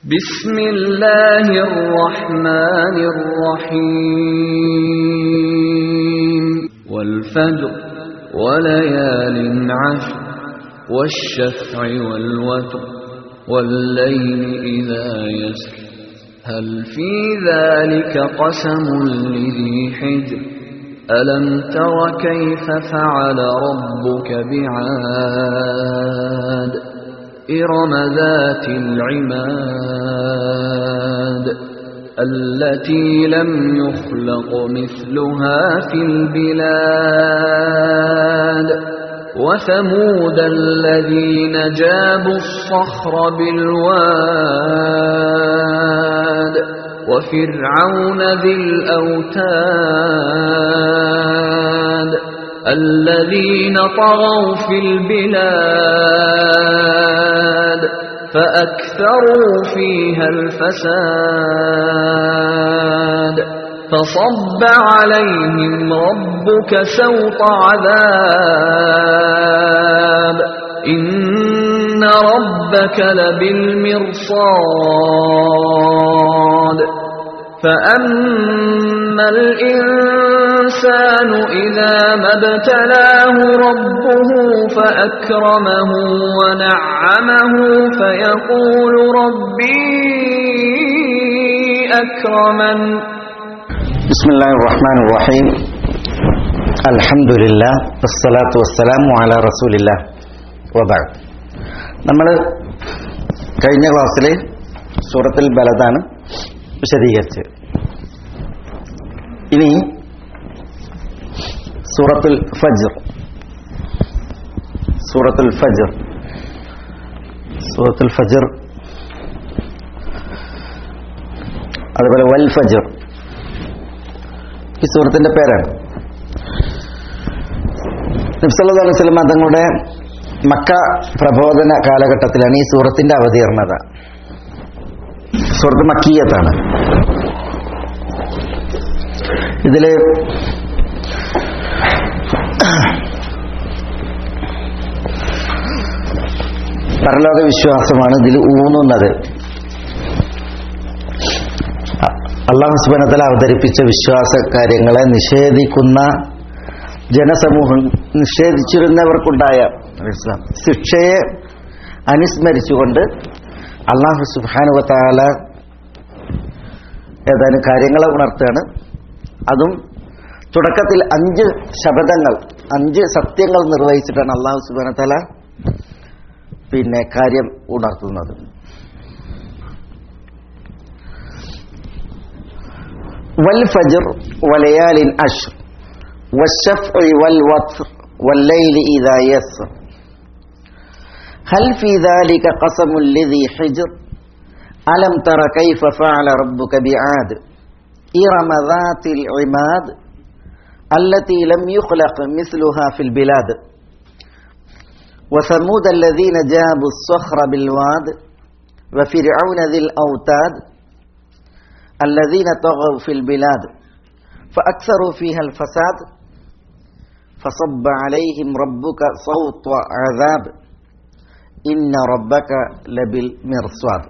بسم الله الرحمن الرحيم والفجر وليال عشر والشفع والوتر والليل إذا يسر هل في ذلك قسم لذي حجر ألم تر كيف فعل ربك بعاد إرم ذات العماد التي لم يخلق مثلها في البلاد وثمود الذين جابوا الصخر بالواد وفرعون ذي الأوتاد الذين طغوا في البلاد فأكثروا فيها الفساد فصب عليهم ربك سوط عذاب إن ربك لبالمرصاد فأما الإنسان إذا ما ابتلاه ربه فأكرمه ونعمه فيقول ربي أكرمن بسم الله الرحمن الرحيم الحمد لله والصلاة والسلام على رسول الله وبعد നമ്മൾ കഴിഞ്ഞ ക്ലാസ്സിൽ സൂറത്തിൽ ബലതാണ് വിശദീകരിച്ച് ഇനി സൂറത്തുൽ ഫജർ സൂറത്തുൽ ഫജർ സൂറത്തുൽ ഫജർ അതുപോലെ വൽ ഫജർ ഈ സൂറത്തിന്റെ പേരാണ് നബ്സല്ലാ അലൈഹി സ്വലം തങ്ങളുടെ മക്ക പ്രബോധന കാലഘട്ടത്തിലാണ് ഈ സൂറത്തിന്റെ അവതീർണത സൂറത്ത് മക്കീയത്താണ് ഇതില് പരലോക വിശ്വാസമാണ് ഇതിൽ ഊന്നുന്നത് അള്ളാഹു സുബനത്തിൽ അവതരിപ്പിച്ച വിശ്വാസ കാര്യങ്ങളെ നിഷേധിക്കുന്ന ജനസമൂഹം നിഷേധിച്ചിരുന്നവർക്കുണ്ടായ ശിക്ഷയെ അനുസ്മരിച്ചുകൊണ്ട് അള്ളാഹു സുബാനുവത്താല ഏതാനും കാര്യങ്ങളെ ഉണർത്തുകയാണ് അതും തുടക്കത്തിൽ അഞ്ച് ശബദങ്ങൾ അഞ്ച് സത്യങ്ങൾ നിർവഹിച്ചിട്ടാണ് അള്ളാഹു സുബാനത്താല പിന്നെ കാര്യം ഉണർത്തുന്നത് والفجر وليال عشر والشفع والوتر والليل إذا يسر هل في ذلك قسم لذي حجر ألم تر كيف فعل ربك بعاد إرم ذات العماد التي لم يخلق مثلها في البلاد وثمود الذين جابوا الصخر بالواد وفرعون ذي الأوتاد الذين طغوا في البلاد فأكثروا فيها الفساد فصب عليهم ربك صوت عذاب إن ربك لبالمرصاد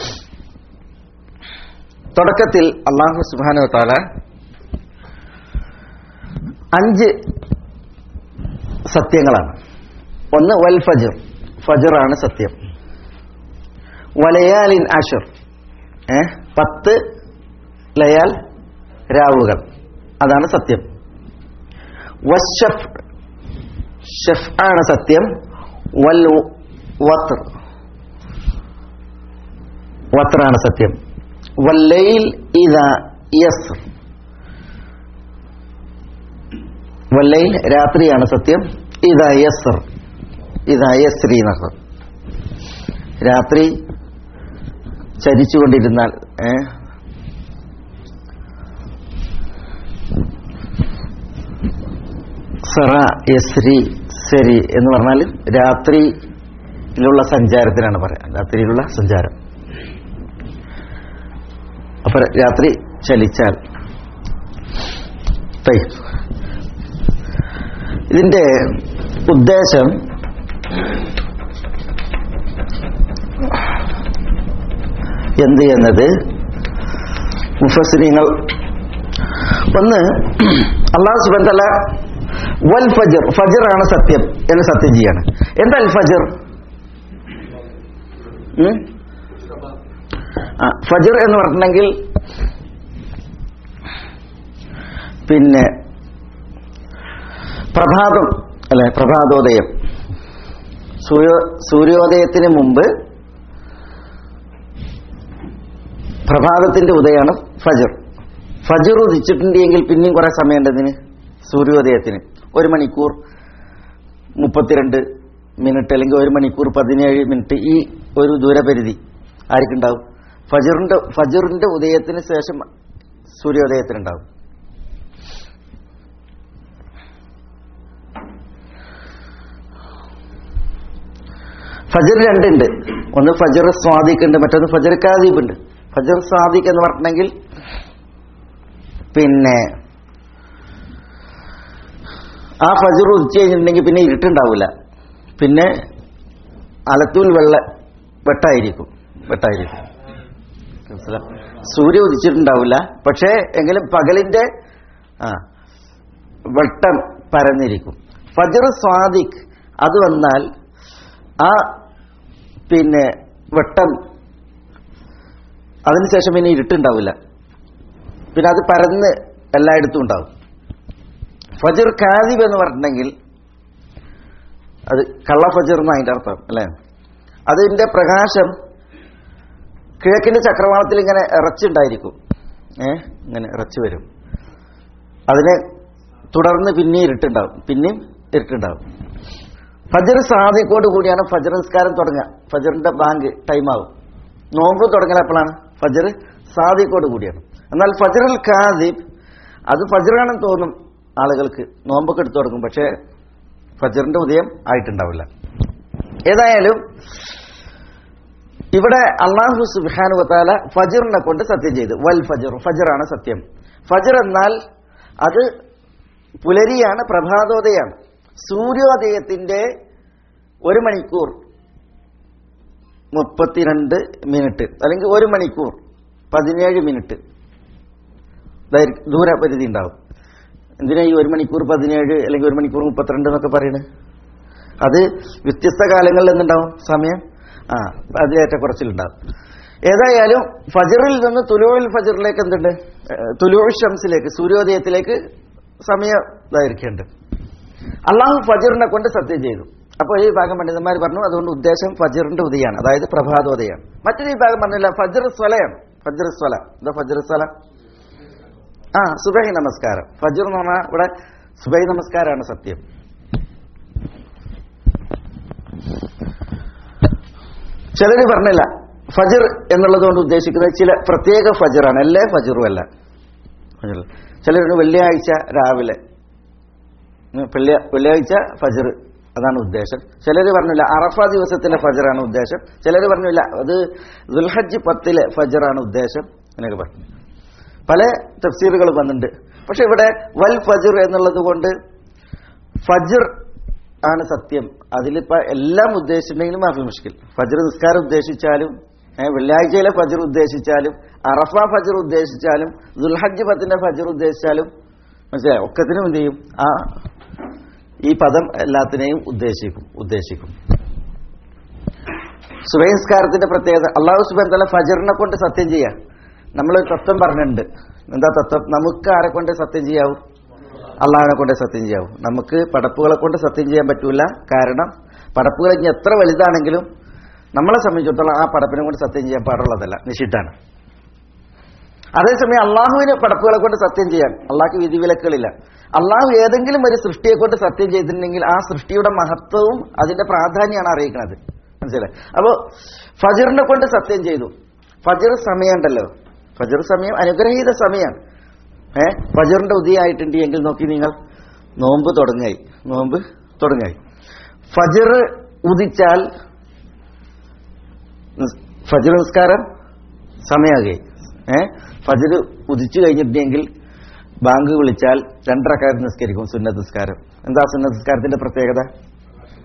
തുടക്കത്തിൽ അള്ളാഹു സുബാനു താല അഞ്ച് സത്യങ്ങളാണ് ഒന്ന് വൽ ഫജർ ഫജറാണ് സത്യം വലയാലിൻ അഷർ ഏ പത്ത് ലയാൽ രാവുകൾ അതാണ് സത്യം വഷഫ് ഷഫ് ആണ് സത്യം വൽ വത്ർ വത്രാണ് സത്യം വല്ലയിൽ ഇത യസ് വല്ലയിൽ രാത്രിയാണ് സത്യം ഇത യസർ ഇത യസ്രി എന്നർത്ഥം രാത്രി ചരിച്ചുകൊണ്ടിരുന്നാൽ ഏഹ് സറ യസ്രി സരി എന്ന് പറഞ്ഞാൽ രാത്രിയിലുള്ള സഞ്ചാരത്തിനാണ് പറയാം രാത്രിയിലുള്ള സഞ്ചാരം അപ്പൊ രാത്രി ചലിച്ചാൽ ഇതിന്റെ ഉദ്ദേശം എന്ത് എന്നത് മുഫസിനിങ്ങൾ ഒന്ന് അള്ളാഹു സുബന്ധല വൽ ഫജർ ഫജർ ആണ് സത്യം എന്ന് സത്യം ചെയ്യാണ് എന്താ അൽ ഫജർ ഉം? ആ, ഫജർ എന്ന് പറഞ്ഞിട്ടുണ്ടെങ്കിൽ പിന്നെ പ്രഭാതം അല്ലെ പ്രഭാതോദയം സൂര്യ സൂര്യോദയത്തിന് മുമ്പ് പ്രഭാതത്തിന്റെ ഉദയമാണ് ഫജർ ഫജർ ഉദിച്ചിട്ടുണ്ടെങ്കിൽ പിന്നെയും കുറെ സമയമുണ്ട് ഇതിന് സൂര്യോദയത്തിന് ഒരു മണിക്കൂർ മുപ്പത്തിരണ്ട് മിനിറ്റ് അല്ലെങ്കിൽ ഒരു മണിക്കൂർ പതിനേഴ് മിനിറ്റ് ഈ ഒരു ദൂരപരിധി ആർക്കുണ്ടാവും ഫജറിന്റെ ഫജറിന്റെ ഉദയത്തിന് ശേഷം സൂര്യോദയത്തിനുണ്ടാവും ഫജർ രണ്ടുണ്ട് ഒന്ന് ഫജർ സ്വാദിഖ് ഉണ്ട് മറ്റൊന്ന് ഫജർ കാദീബ് ഉണ്ട് ഫജർ സ്വാദിഖ് എന്ന് പറഞ്ഞിട്ടുണ്ടെങ്കിൽ പിന്നെ ആ ഫജർ ഉദിച്ചു കഴിഞ്ഞിട്ടുണ്ടെങ്കിൽ പിന്നെ ഇരുട്ടുണ്ടാവില്ല പിന്നെ അലത്തൂൽ വെള്ള വെട്ടായിരിക്കും വെട്ടായിരിക്കും മനസ്സിലാ? സൂര്യ ഉദിച്ചിട്ടുണ്ടാവില്ല പക്ഷേ എങ്കിലും പകലിന്റെ ആ വെട്ടം പരന്നിരിക്കും ഫജർ സ്വാദിഖ് അത് വന്നാൽ ആ പിന്നെ വെട്ടം അതിനുശേഷം പിന്നെ ഇരുട്ടുണ്ടാവില്ല പിന്നെ അത് പരന്ന് എല്ലായിടത്തും ഉണ്ടാവും ഫജർ കാദിബ് എന്ന് പറഞ്ഞിട്ടുണ്ടെങ്കിൽ അത് കള്ള ഫജർ എന്ന് അതിന്റെ അർത്ഥം അല്ലേ അതിന്റെ പ്രകാശം കിഴക്കിന്റെ ചക്രവാളത്തിൽ ഇങ്ങനെ ഇറച്ചുണ്ടായിരിക്കും ഏ ഇങ്ങനെ ഇറച്ചു വരും അതിനെ തുടർന്ന് പിന്നെയും ഇരുട്ടുണ്ടാവും പിന്നെയും ഇരുട്ടുണ്ടാവും ഫജർ സാദിക്കോട് കൂടിയാണ് ഫജർ നിസ്കാരം തുടങ്ങുക ഫജറിന്റെ ബാങ്ക് ടൈമാവും നോമ്പ് തുടങ്ങൽ എപ്പോഴാണ് ഫജർ സാദിക്കോട് കൂടിയാണ് എന്നാൽ ഫജറുൽ കാദിബ് അത് ഫജറാണെന്ന് തോന്നും ആളുകൾക്ക് നോമ്പൊക്കെ എടുത്തു തുടങ്ങും പക്ഷേ ഫജറിന്റെ ഉദയം ആയിട്ടുണ്ടാവില്ല ഏതായാലും ഇവിടെ അള്ളാഹു സുബാനു വത്താല ഫജറിനെ കൊണ്ട് സത്യം ചെയ്തു വൽ ഫജർ ഫജറാണ് സത്യം ഫജർ എന്നാൽ അത് പുലരിയാണ് പ്രഭാതോദയാണ് സൂര്യോദയത്തിന്റെ ഒരു മണിക്കൂർ മുപ്പത്തിരണ്ട് മിനിറ്റ് അല്ലെങ്കിൽ ഒരു മണിക്കൂർ പതിനേഴ് മിനിറ്റ് ദൈർഘ്യ- ദൂരപരിധി ഉണ്ടാവും എന്തിനാ ഈ ഒരു മണിക്കൂർ പതിനേഴ് അല്ലെങ്കിൽ ഒരു മണിക്കൂർ മുപ്പത്തിരണ്ട് എന്നൊക്കെ പറയുന്നത് അത് വ്യത്യസ്ത കാലങ്ങളിൽ എന്തുണ്ടാവും സമയം ആ അതിലേറ്റ കുറച്ചിലുണ്ടാവും ഏതായാലും ഫജറിൽ നിന്ന് തുലുവിൽ ഫജറിലേക്ക് എന്തുണ്ട് തുലുവൽ ഷംസിലേക്ക് സൂര്യോദയത്തിലേക്ക് സമയ ദൈർഘ്യമുണ്ട് അള്ളാഹു ഫജറിനെ കൊണ്ട് സത്യം ചെയ്തു അപ്പോൾ ഈ ഭാഗം പണ്ഡിതന്മാർ പറഞ്ഞു അതുകൊണ്ട് ഉദ്ദേശം ഫജറിന്റെ ഉദയാണ് അതായത് പ്രഭാതോദയാണ് മറ്റൊരു ഈ ഭാഗം പറഞ്ഞില്ല ഫജർ സ്വലയാണ് ഫജർ സ്വല എന്താ ഫജർ സ്വല ആ സുബഹി നമസ്കാരം ഫജർ എന്ന് പറഞ്ഞാൽ ഇവിടെ സുബഹി നമസ്കാരമാണ് സത്യം ചിലര് പറഞ്ഞില്ല ഫജർ എന്നുള്ളത് കൊണ്ട് ഉദ്ദേശിക്കുന്നത് ചില പ്രത്യേക ഫജറാണ് എല്ലാ ഫജറും അല്ല ഫജർ ചിലരുണ്ട് വെള്ളിയാഴ്ച രാവിലെ ഉം, വെള്ളിയ- വെള്ളിയാഴ്ച ഫജർ അതാണ് ഉദ്ദേശം ചിലർ പറഞ്ഞില്ല അറഫ ദിവസത്തിലെ ഫജറാണ് ഉദ്ദേശം ചിലർ പറഞ്ഞില്ല അത് ദുൽഹജ്ജ് പത്തിലെ ഫജറാണ് ഉദ്ദേശം എന്നൊക്കെ പറഞ്ഞു പല തഫ്സീറുകൾ വന്നിട്ടുണ്ട് പക്ഷെ ഇവിടെ വൽ ഫജർ എന്നുള്ളത് കൊണ്ട് ഫജർ ആണ് സത്യം അതിലിപ്പോ എല്ലാം ഉദ്ദേശിച്ചിട്ടുണ്ടെങ്കിലും മാഫി മുഷ്കിൽ ഫജർ നിസ്കാരം ഉദ്ദേശിച്ചാലും ഏ, വെള്ളിയാഴ്ചയിലെ ഫജർ ഉദ്ദേശിച്ചാലും അറഫ ഫജർ ഉദ്ദേശിച്ചാലും ദുൽഹജ്ജ് പത്തിന്റെ ഫജർ ഉദ്ദേശിച്ചാലും മനസ്സിലായോ ഒക്കത്തിനും എന്ത് ചെയ്യും ആ ഈ പദം എല്ലാത്തിനെയും ഉദ്ദേശിക്കും ഉദ്ദേശിക്കും സുബൈ നിസ്കാരത്തിന്റെ പ്രത്യേകത അള്ളാഹു സുബൈൻ തല ഫജറിനെ കൊണ്ട് സത്യം ചെയ്യാം നമ്മൾ തത്വം പറഞ്ഞിട്ടുണ്ട് എന്താ തത്വം നമുക്ക് ആരെ കൊണ്ട് സത്യം ചെയ്യാവൂ അള്ളാഹിനെ കൊണ്ട് സത്യം ചെയ്യാവൂ നമുക്ക് പടപ്പുകളെ കൊണ്ട് സത്യം ചെയ്യാൻ പറ്റൂല കാരണം പടപ്പുകൾ ഇനി എത്ര വലുതാണെങ്കിലും നമ്മളെ സംബന്ധിച്ചിടത്തോളം ആ പടപ്പിനെ കൊണ്ട് സത്യം ചെയ്യാൻ പാടുള്ളതല്ല നിഷിദ്ധാണ് അതേസമയം അള്ളാഹുവിന് പടപ്പുകളെ കൊണ്ട് സത്യം ചെയ്യാൻ അള്ളാഹ്ക്ക് വിധിവിലക്കുകളില്ല അള്ളാഹു ഏതെങ്കിലും ഒരു സൃഷ്ടിയെ കൊണ്ട് സത്യം ചെയ്തിട്ടുണ്ടെങ്കിൽ ആ സൃഷ്ടിയുടെ മഹത്വവും അതിന്റെ പ്രാധാന്യമാണ് അറിയിക്കുന്നത് മനസ്സിലായി അപ്പോ ഫജറിനെ കൊണ്ട് സത്യം ചെയ്തു ഫജർ സമയമുണ്ടല്ലോ ഫജർ സമയം അനുഗ്രഹീത സമയമാണ് ഏ ഫജറിന്റെ ഉദയായിട്ടുണ്ട് എങ്കിൽ നോക്കി നിങ്ങൾ നോമ്പ് തുടങ്ങായി നോമ്പ് തുടങ്ങായി ഫജർ ഉദിച്ചാൽ നിസ്- ഫജർ നിസ്കാരം സമയമാകുകയായി ഏ ഫജർ ഉദിച്ചു കഴിഞ്ഞിട്ടുണ്ടെങ്കിൽ ബാങ്ക് വിളിച്ചാൽ രണ്ടരക്കാരം നിസ്കരിക്കും സുന്നത്ത് നിസ്കാരം എന്താ സുന്നത്ത് നിസ്കാരത്തിന്റെ പ്രത്യേകത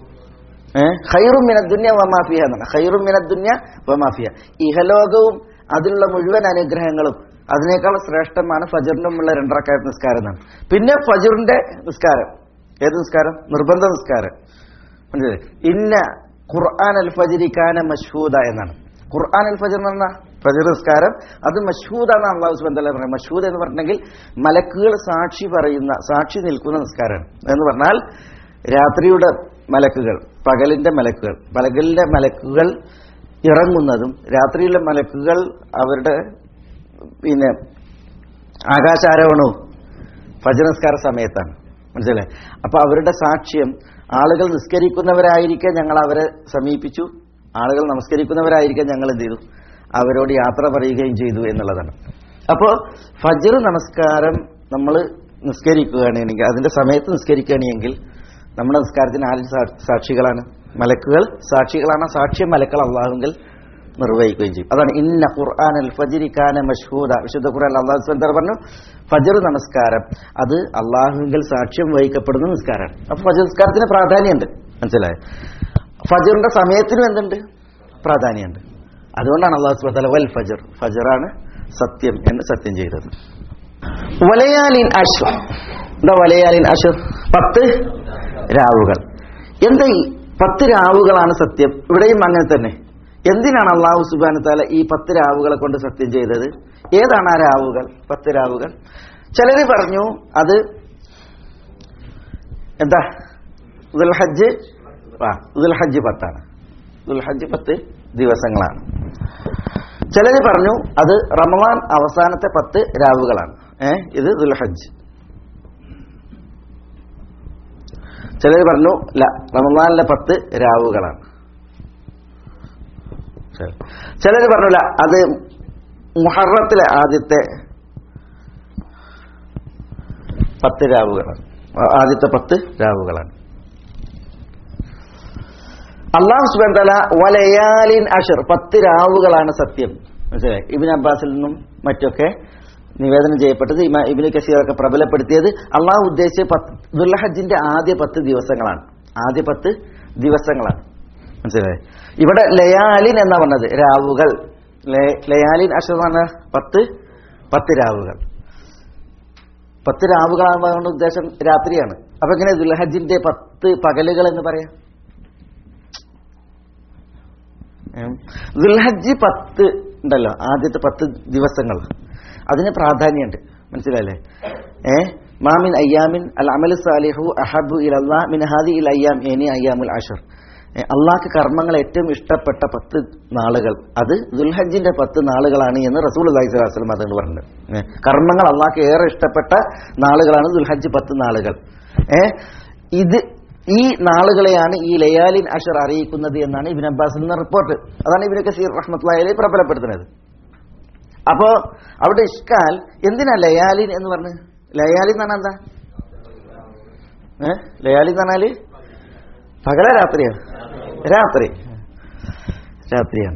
ഏ ഹൈറും മിനദ്ദുന്യ വമാഫിയ എന്നാണ് ഹൈറും മിനദ്ദുന്യ വമാഫിയ ഇഹലോകവും അതിലുള്ള മുഴുവൻ അനുഗ്രഹങ്ങളും അതിനേക്കാൾ ശ്രേഷ്ഠമാണ് ഫജറിന്റെ മുമ്പുള്ള രണ്ടരക്കാലത്ത് നിസ്കാരം എന്നാണ് പിന്നെ ഫജറിന്റെ നിസ്കാരം ഏത് നിസ്കാരം നിർബന്ധ നിസ്കാരം മനസ്സിലായി ഇന്ന ഖുർആൻ അൽ ഫജിരി കാന മഷ്ഹൂദ എന്നാണ് ഖുർആൻ അൽ ഫജർ എന്ന് പറഞ്ഞാൽ ഫജർ നിസ്കാരം അത് മഷ്ഹൂദാണ് അള്ളാഹു സുബാൻ തല പറയുന്നത് മഷ്ഹൂദ് എന്ന് പറഞ്ഞെങ്കിൽ മലക്കുകൾ സാക്ഷി പറയുന്ന സാക്ഷി നിൽക്കുന്ന നിസ്കാരമാണ് എന്ന് പറഞ്ഞാൽ രാത്രിയുടെ മലക്കുകൾ പകലിന്റെ മലക്കുകൾ പകലിന്റെ മലക്കുകൾ ഇറങ്ങുന്നതും രാത്രിയിലെ മലക്കുകൾ അവരുടെ പിന്നെ ആകാശാരോഹണവും ഫജനസ്കാര സമയത്താണ് മനസ്സിലായി അപ്പൊ അവരുടെ സാക്ഷ്യം ആളുകൾ നിസ്കരിക്കുന്നവരായിരിക്കെ ഞങ്ങൾ അവരെ സമീപിച്ചു ആളുകൾ നമസ്കരിക്കുന്നവരായിരിക്കെ ഞങ്ങൾ എന്ത് ചെയ്തു അവരോട് യാത്ര പറയുകയും ചെയ്തു എന്നുള്ളതാണ് അപ്പോൾ ഫജർ നമസ്കാരം നമ്മൾ നിസ്കരിക്കുകയാണെങ്കിൽ അതിന്റെ സമയത്ത് നിസ്കരിക്കുകയാണെങ്കിൽ നമ്മുടെ നിസ്കാരത്തിന് ആരും സാ- സാക്ഷികളാണ് മലക്കുകൾ സാക്ഷികളാണ് ആ സാക്ഷ്യം മലക്കൾ അള്ളാഹുങ്കിൽ നിർവഹിക്കുകയും ചെയ്യും അതാണ് ഇന്ന ഖുർആൻ അൽ ഫജിരി കാന മഷ്ഹൂദ വിശുദ്ധ ഖുർആൻ അള്ളാഹു സുബ്ഹാനഹു വതആല പറഞ്ഞു ഫജർ നമസ്കാരം അത് അള്ളാഹുവിൽ സാക്ഷ്യം വഹിക്കപ്പെടുന്ന നിസ്കാരമാണ് അപ്പൊ ഫജർ നിസ്കാരത്തിന് പ്രാധാന്യമുണ്ട് മനസ്സിലായോ ഫജറിന്റെ സമയത്തിനും എന്തുണ്ട് പ്രാധാന്യമുണ്ട് അതുകൊണ്ടാണ് അള്ളാഹു സുബ്ഹാനഹു വതആല വൽ ഫജർ ഫജറാണ് സത്യം എന്ന് സത്യം ചെയ്തത് വലയാലിൻ അഷർ എന്താ വലയാലിൻ അഷർ പത്ത് രാവുകൾ എന്താ ഈ പത്ത് രാവുകളാണ് സത്യം ഇവിടെയും അങ്ങനെ തന്നെ എന്തിനാണ് അള്ളാഹു സുബാന താല ഈ പത്ത് രാവുകളെ കൊണ്ട് സത്യം ചെയ്തത് ഏതാണ് ആ രാവുകൾ പത്ത് രാവുകൾ ചിലര് പറഞ്ഞു അത് എന്താ ദുൽഹജ്ജ് ആ ദുൽഹജ്ജ് പത്താണ് ദുൽഹജ്ജ് പത്ത് ദിവസങ്ങളാണ് ചിലര് പറഞ്ഞു അത് റമദാൻ അവസാനത്തെ പത്ത് രാവുകളാണ് ഏ ഇത് ദുൽഹജ്ജ് ചിലർ പറഞ്ഞു ല റമദാനിലെ പത്ത് രാവുകളാണ് ചിലർ പറഞ്ഞില്ല അത് മുഹറത്തിലെ ആദ്യത്തെ പത്ത് രാവുകളാണ് ആ- ആദ്യത്തെ പത്ത് രാവുകളാണ് അള്ളാഹു സുബാൻ തല വലയാലിൻ അഷർ പത്ത് രാവുകളാണ് സത്യം മനസ്സിലായി ഇബിൻ അബ്ബാസിൽ നിന്നും മറ്റൊക്കെ നിവേദനം ചെയ്യപ്പെട്ടത് ഇമാ- ഇബ്നു കസീറൊക്കെ പ്രബലപ്പെടുത്തിയത് അള്ളാഹു ഉദ്ദേശിച്ച പത്ത് ദുൽഹജ്ജിന്റെ ആദ്യ പത്ത് ദിവസങ്ങളാണ് ആദ്യ പത്ത് ദിവസങ്ങളാണ് മനസ്സിലായി ഇവിടെ ലയാലിൻ എന്നാ പറഞ്ഞത് രാവുകൾ ലയ- ലയാലിൻ അഷർ എന്ന് പറഞ്ഞ പത്ത് പത്ത് രാവുകൾ പത്ത് രാവുകളാകുന്ന ഉദ്ദേശം രാത്രിയാണ് അപ്പൊ എങ്ങനെ ദുൽഹജ്ജിന്റെ പത്ത് പകലുകൾ എന്ന് പറയാം ഉം. ദുൽഹജ്ജ് പത്ത് ഉണ്ടല്ലോ ആദ്യത്തെ പത്ത് ദിവസങ്ങൾ അതിന് പ്രാധാന്യമുണ്ട് മനസ്സിലായില്ലേ ഏ മാമിൻ അയ്യാമിൻ അൽ അമൽ സാലിഹു അഹബു ഇൽ അള്ളാ മിൻ ഹാദി ഇൽ അയ്യാം ഏനി അയ്യാമുൽ അഷർ അള്ളാഹ്ക്ക് കർമ്മങ്ങൾ ഏറ്റവും ഇഷ്ടപ്പെട്ട പത്ത് നാളുകൾ അത് ദുൽഹജ്ജിന്റെ പത്ത് നാളുകളാണ് എന്ന് റസൂൽ അള്ളാഹി സ്വലാസ്ലം അതുകൊണ്ട് പറഞ്ഞത് ഏ, കർമ്മങ്ങൾ അള്ളാഹ്ക്ക് ഏറെ ഇഷ്ടപ്പെട്ട നാളുകളാണ് ദുൽഹജ്ജ് പത്ത് നാളുകൾ ഏ ഇത് ഈ നാളുകളെയാണ് ഈ ലയാലിൻ അഷർ അറിയിക്കുന്നത് എന്നാണ് ഇബിൻ അബ്ബാസിൽ നിന്ന് റിപ്പോർട്ട് അതാണ് ഇബിൻ കസീർ റഹ്മത്തുള്ളി പ്രബലപ്പെടുത്തുന്നത് അപ്പോ അവിടെ ഇഷ്കാൽ എന്തിനാ ലയാലിൻ എന്ന് പറഞ്ഞ് ലയാലിൻ എന്ന് പറഞ്ഞാൽ എന്താ ഏ ലയാലിൻ എന്ന് പറഞ്ഞാല് പകല രാത്രിയാണ് രാത്രി രാത്രിയാണ്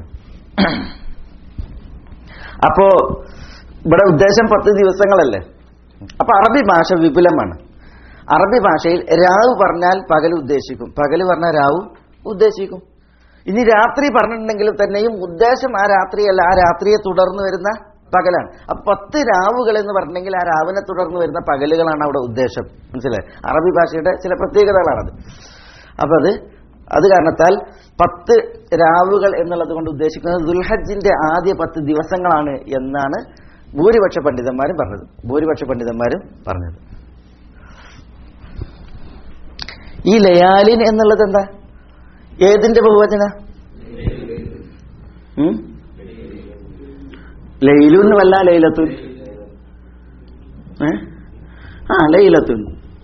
അപ്പോ ഇവിടെ ഉദ്ദേശം പത്ത് ദിവസങ്ങളല്ലേ അപ്പൊ അറബി ഭാഷ വിപുലമാണ് അറബി ഭാഷയിൽ രാവ് പറഞ്ഞാൽ പകൽ ഉദ്ദേശിക്കും പകൽ പറഞ്ഞാൽ രാവ് ഉദ്ദേശിക്കും ഇനി രാത്രി പറഞ്ഞിട്ടുണ്ടെങ്കിൽ തന്നെയും ഉദ്ദേശം ആ രാത്രിയല്ല ആ രാത്രിയെ തുടർന്ന് വരുന്ന പകലാണ് അപ്പൊ പത്ത് രാവുകൾ എന്ന് പറഞ്ഞെങ്കിൽ ആ രാവിനെ തുടർന്ന് വരുന്ന പകലുകളാണ് അവിടെ ഉദ്ദേശം മനസ്സിലായി അറബി ഭാഷയുടെ ചില പ്രത്യേകതകളാണത് അപ്പൊ അത് അത് കാരണത്താൽ പത്ത് രാവുകൾ എന്നുള്ളത് കൊണ്ട് ഉദ്ദേശിക്കുന്നത് ദുൽഹജ്ജിന്റെ ആദ്യ പത്ത് ദിവസങ്ങളാണ് എന്നാണ് ഭൂരിപക്ഷ പണ്ഡിതന്മാരും പറഞ്ഞത് ഭൂരിപക്ഷ പണ്ഡിതന്മാരും പറഞ്ഞത് ഈ ലയാലിൻ എന്നുള്ളത് എന്താ ഏതിന്റെ ബഹുവചന ഉം? ലൈലുൻ വല്ല ലൈലത്തുൻ ഏ? ആ ലൈലത്തുൻ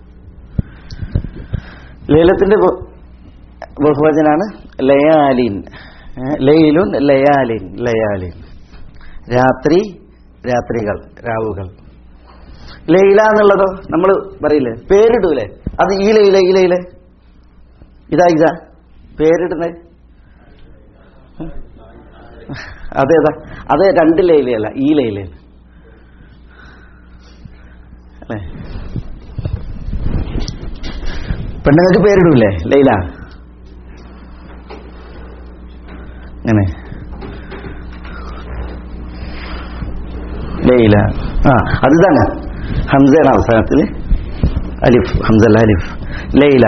ലൈലത്തിന്റെ ബഹു- ബഹുവചനാണ് ലയാലിൻ ഏ? ലൈലുൻ ലയാലിൻ ലയാലിൻ രാത്രി രാത്രികൾ രാവുകൾ ലൈല എന്നുള്ളതോ നമ്മൾ പറയില്ലേ പേരിടൂലേ അത് ഈ ലൈല ഈ ലൈല ഇതാ ഇതാ പേരിടുന്നത് ഉം. അതേതാ അത് രണ്ട് ലൈലയല്ല ഈ ലൈലയാണ് അല്ലേ പെണ്ണുങ്ങൾക്ക് പേരിടൂലേ ലൈല അങ്ങനെ ലൈല ആ അത് തന്നെ ഹംസയാണ് അവസാനത്തിൽ അലിഫ് ഹംസല്ല അലിഫ് ലൈല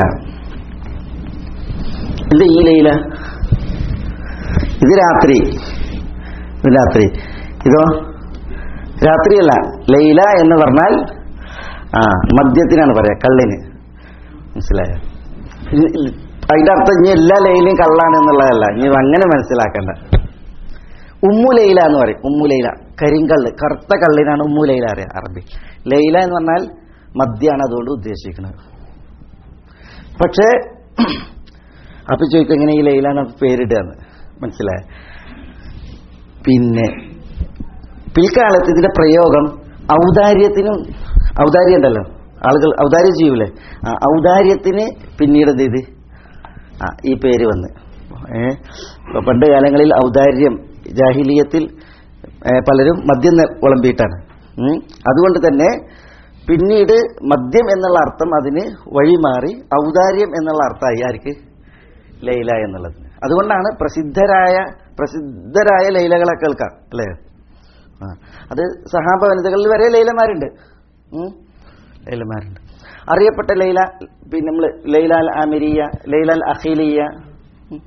ഇത് ഈ ലൈല ഇത് രാത്രി ഇത് രാത്രി ഇതോ രാത്രിയല്ല ലൈല എന്ന് പറഞ്ഞാൽ ആ മദ്യത്തിനാണ് പറയാ കള്ളിന് മനസ്സിലായോ ഇത് ഇ- അതിന്റെ അർത്ഥം ഇനി എല്ലാ ലൈലയും കള്ളാണ് എന്നുള്ളതല്ല ഇനി ഇത് അങ്ങനെ മനസ്സിലാക്കണ്ട ഉമ്മു ലൈല എന്ന് പറയും ഉമ്മു ലൈല കരിങ്കള്ള് കറുത്ത കള്ളിനാണ് ഉമ്മു ലൈല അറിയാം അറബി ലൈല എന്ന് പറഞ്ഞാൽ മദ്യാണ് അതുകൊണ്ട് ഉദ്ദേശിക്കുന്നത് പക്ഷേ അപ്പൊ ചോദിക്കും എങ്ങനെ ഈ ലൈല എന്ന പേരിടുകയെന്ന് മനസ്സിലായ പിന്നെ പിൽക്കാലത്ത് ഇതിന്റെ പ്രയോഗം ഔദാര്യത്തിനും ഔദാര്യം ഉണ്ടല്ലോ ആളുകൾ ഔദാര്യം ചെയ്യൂലേ ആ ഔദാര്യത്തിന് പിന്നീട് എന്ത് ചെയ്ത് ആ ഈ പേര് വന്ന് ഏ ഇപ്പൊ പണ്ട് കാലങ്ങളിൽ ഔദാര്യം ജാഹിലീയത്തിൽ ഏ, പലരും മദ്യം ന- വിളമ്പിയിട്ടാണ് ഉം. അതുകൊണ്ട് തന്നെ പിന്നീട് മദ്യം എന്നുള്ള അർത്ഥം അതിന് വഴിമാറി ഔദാര്യം എന്നുള്ള അർത്ഥമായി ആർക്ക് ലൈല എന്നുള്ളത് അതുകൊണ്ടാണ് പ്രസിദ്ധരായ പ്രസിദ്ധരായ ലൈലകളെ കേൾക്കാം അല്ലേ ആ അത് സഹാബ വനിതകളിൽ വരെ ലൈലമാരുണ്ട് ഉം. ലൈലമാരുണ്ട് അറിയപ്പെട്ട ലൈല പിന്നെ നമ്മൾ ലൈലാൽ ആമിരിയ ലൈലാൽ അഖീലിയ ഉം.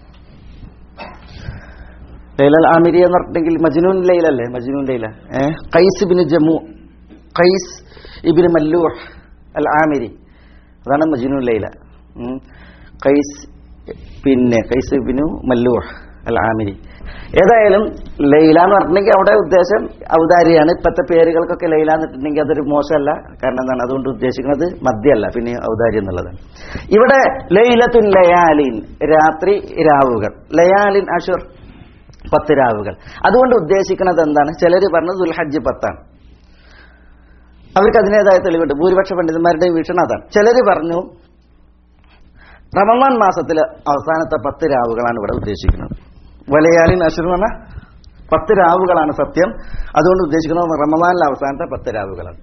ലൈലാൽ ആമിരിയ എന്ന് പറഞ്ഞിട്ടുണ്ടെങ്കിൽ മജ്നൂൻ ലൈലല്ലേ മജ്നൂൻ ലൈല ഏ ഖൈസ് ഇബിന് ജമു ഖൈസ് ഇബിന് മല്ലൂഹ് അൽ ആമിരി അതാണ് മജ്നൂൻ ലൈല ഉം. ഖൈസ് പിന്നെ ഖൈസ് ഇബിനു മല്ലൂഹ് അൽ ആമിരി ഏതായാലും ലൈല എന്ന് പറഞ്ഞിട്ടുണ്ടെങ്കിൽ അവിടെ ഉദ്ദേശം ഔദാരിയാണ് ഇപ്പോഴത്തെ പേരുകൾക്കൊക്കെ ലൈല എന്നിട്ടുണ്ടെങ്കിൽ അതൊരു മോശമല്ല കാരണം എന്താണ് അതുകൊണ്ട് ഉദ്ദേശിക്കുന്നത് മദ്യമല്ല പിന്നെ ഔദാരി എന്നുള്ളതാണ് ഇവിടെ ലൈലത്തുൻ ലയാലിൻ രാത്രി രാവുകൾ ലയാലിൻ അഷുർ പത്ത് രാവുകൾ അതുകൊണ്ട് ഉദ്ദേശിക്കുന്നത് എന്താണ് ചിലർ പറഞ്ഞത് ദുൽഹജ്ജ് പത്താണ് അവർക്ക് അതിൻ്റെതായ തെളിവുണ്ട് ഭൂരിപക്ഷ പണ്ഡിതന്മാരുടെയും വീക്ഷണം അതാണ് ചിലർ പറഞ്ഞു റമദാൻ മാസത്തിലെ അവസാനത്തെ പത്ത് രാവുകളാണ് ഇവിടെ ഉദ്ദേശിക്കുന്നത് വലയാലിൻ അഷുർ എന്ന് പറഞ്ഞാൽ പത്ത് രാവുകളാണ് സത്യം അതുകൊണ്ട് ഉദ്ദേശിക്കുന്നത് റമദാനിലെ അവസാനത്തെ പത്ത് രാവുകളാണ്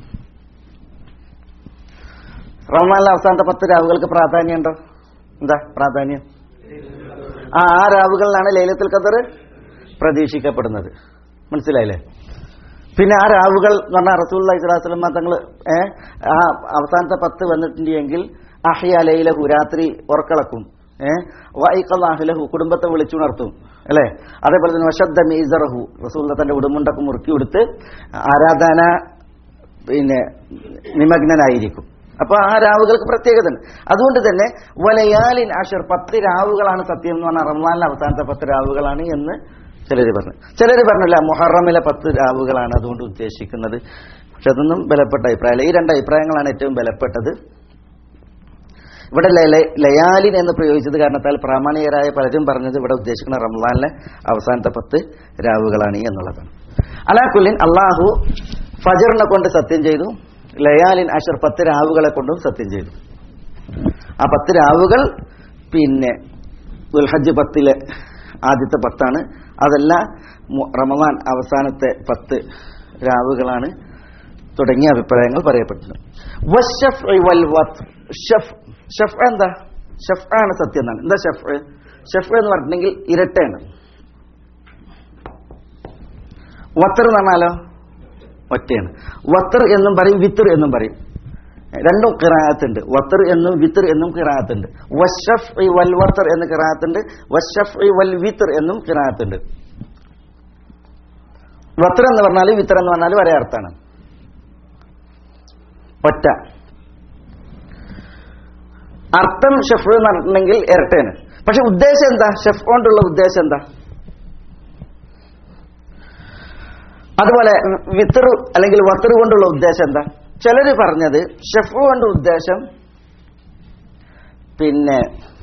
റമദാനിലെ അവസാനത്തെ പത്ത് രാവുകൾക്ക് പ്രാധാന്യമുണ്ടോ എന്താ പ്രാധാന്യം ആ ആ രാവുകളിലാണ് ലൈലത്തുൽ ഖദർ പ്രതീക്ഷിക്കപ്പെടുന്നത് മനസ്സിലായില്ലേ പിന്നെ ആ രാവുകൾ എന്ന് പറഞ്ഞാൽ റസൂൽ ഇസ്ലാസ്ലമ തങ്ങൾ ആ അവസാനത്തെ പത്ത് വന്നിട്ടുണ്ടെങ്കിൽ അഹ്യ ലൈലഹു രാത്രി ഉറക്കളക്കും ഏഹ് വൈക്കലാഹിലഹു കുടുംബത്തെ വിളിച്ചുണർത്തും അല്ലേ അതേപോലെ തന്നെ വശദ്ദ മീസറഹു റസൂൽ തന്റെ ഉടുമുണ്ടൊക്കെ മുറുക്കി കൊടുത്ത് ആരാധന പിന്നെ നിമഗ്നനായിരിക്കും അപ്പൊ ആ രാവുകൾക്ക് പ്രത്യേകത ഉണ്ട് അതുകൊണ്ട് തന്നെ വലയാലിൻ അഷർ പത്ത് രാവുകളാണ് സത്യം എന്ന് പറഞ്ഞാൽ റമദാനിലെ അവസാനത്തെ പത്ത് രാവുകളാണ് എന്ന് ചിലർ പറഞ്ഞു ചിലർ പറഞ്ഞില്ല മുഹറമിലെ പത്ത് രാവുകളാണ് അതുകൊണ്ട് ഉദ്ദേശിക്കുന്നത് പക്ഷെ അതൊന്നും ബലപ്പെട്ട അഭിപ്രായമല്ല ഈ രണ്ട് അഭിപ്രായങ്ങളാണ് ഏറ്റവും ബലപ്പെട്ടത് ഇവിടെ ലയ- ലയാലിൻ എന്ന് പ്രയോഗിച്ചത് കാരണത്താൽ പ്രാമാണികരായ പലരും പറഞ്ഞത് ഇവിടെ ഉദ്ദേശിക്കുന്ന റംസാനിലെ അവസാനത്തെ പത്ത് രാവുകളാണ് എന്നുള്ളതാണ് അലാക്കുല്ലിൻ അള്ളാഹു ഫജറിനെ കൊണ്ട് സത്യം ചെയ്തു ലയാലിൻ അഷർ പത്ത് രാവുകളെ കൊണ്ടും സത്യം ചെയ്തു ആ പത്ത് രാവുകൾ പിന്നെ ദുൽഹജ്ജ് പത്തിലെ ആദ്യത്തെ പത്താണ് അതല്ല മു- റമദാൻ അവസാനത്തെ പത്ത് രാവുകളാണ് തുടങ്ങിയ അഭിപ്രായങ്ങൾ പറയപ്പെട്ടിട്ടുണ്ട് വശഫ് വൽ വത്ത്. ഷഫ് ഷഫ് എന്താ ഷഫ് ആണ് സത്യം എന്നാണ് എന്താ ഷഫ് ഷഫ് എന്ന് പറഞ്ഞിട്ടുണ്ടെങ്കിൽ ഇരട്ടയാണ് വത്തർ എന്ന് പറഞ്ഞാലോ ഒറ്റയാണ് വത്തർ എന്നും പറയും വിത്തർ എന്നും പറയും രണ്ടും കിറാത്തുണ്ട് വത്തർ എന്നും വിത്തർ എന്നും കിറാത്തുണ്ട് വഷഫ് വൽ വത്തർ എന്ന് കിറാത്തുണ്ട് വഷഫ് വൽ വിത്തർ എന്നും കിറാത്തുണ്ട് വത്തർ എന്ന് പറഞ്ഞാൽ വിത്തർ എന്ന് പറഞ്ഞാൽ ഒരേ അർത്ഥമാണ് ഒറ്റ അർത്ഥം ഷെഫ് എന്ന് പറഞ്ഞിട്ടുണ്ടെങ്കിൽ ഇരട്ടയാണ് പക്ഷെ ഉദ്ദേശം എന്താ ഷെഫ് കൊണ്ടുള്ള ഉദ്ദേശം എന്താ അതുപോലെ വിത്തർ അല്ലെങ്കിൽ വത്തർ കൊണ്ടുള്ള ഉദ്ദേശം എന്താ ചിലര് പറഞ്ഞത് ഷെഫ് കൊണ്ട് ഉദ്ദേശം പിന്നെ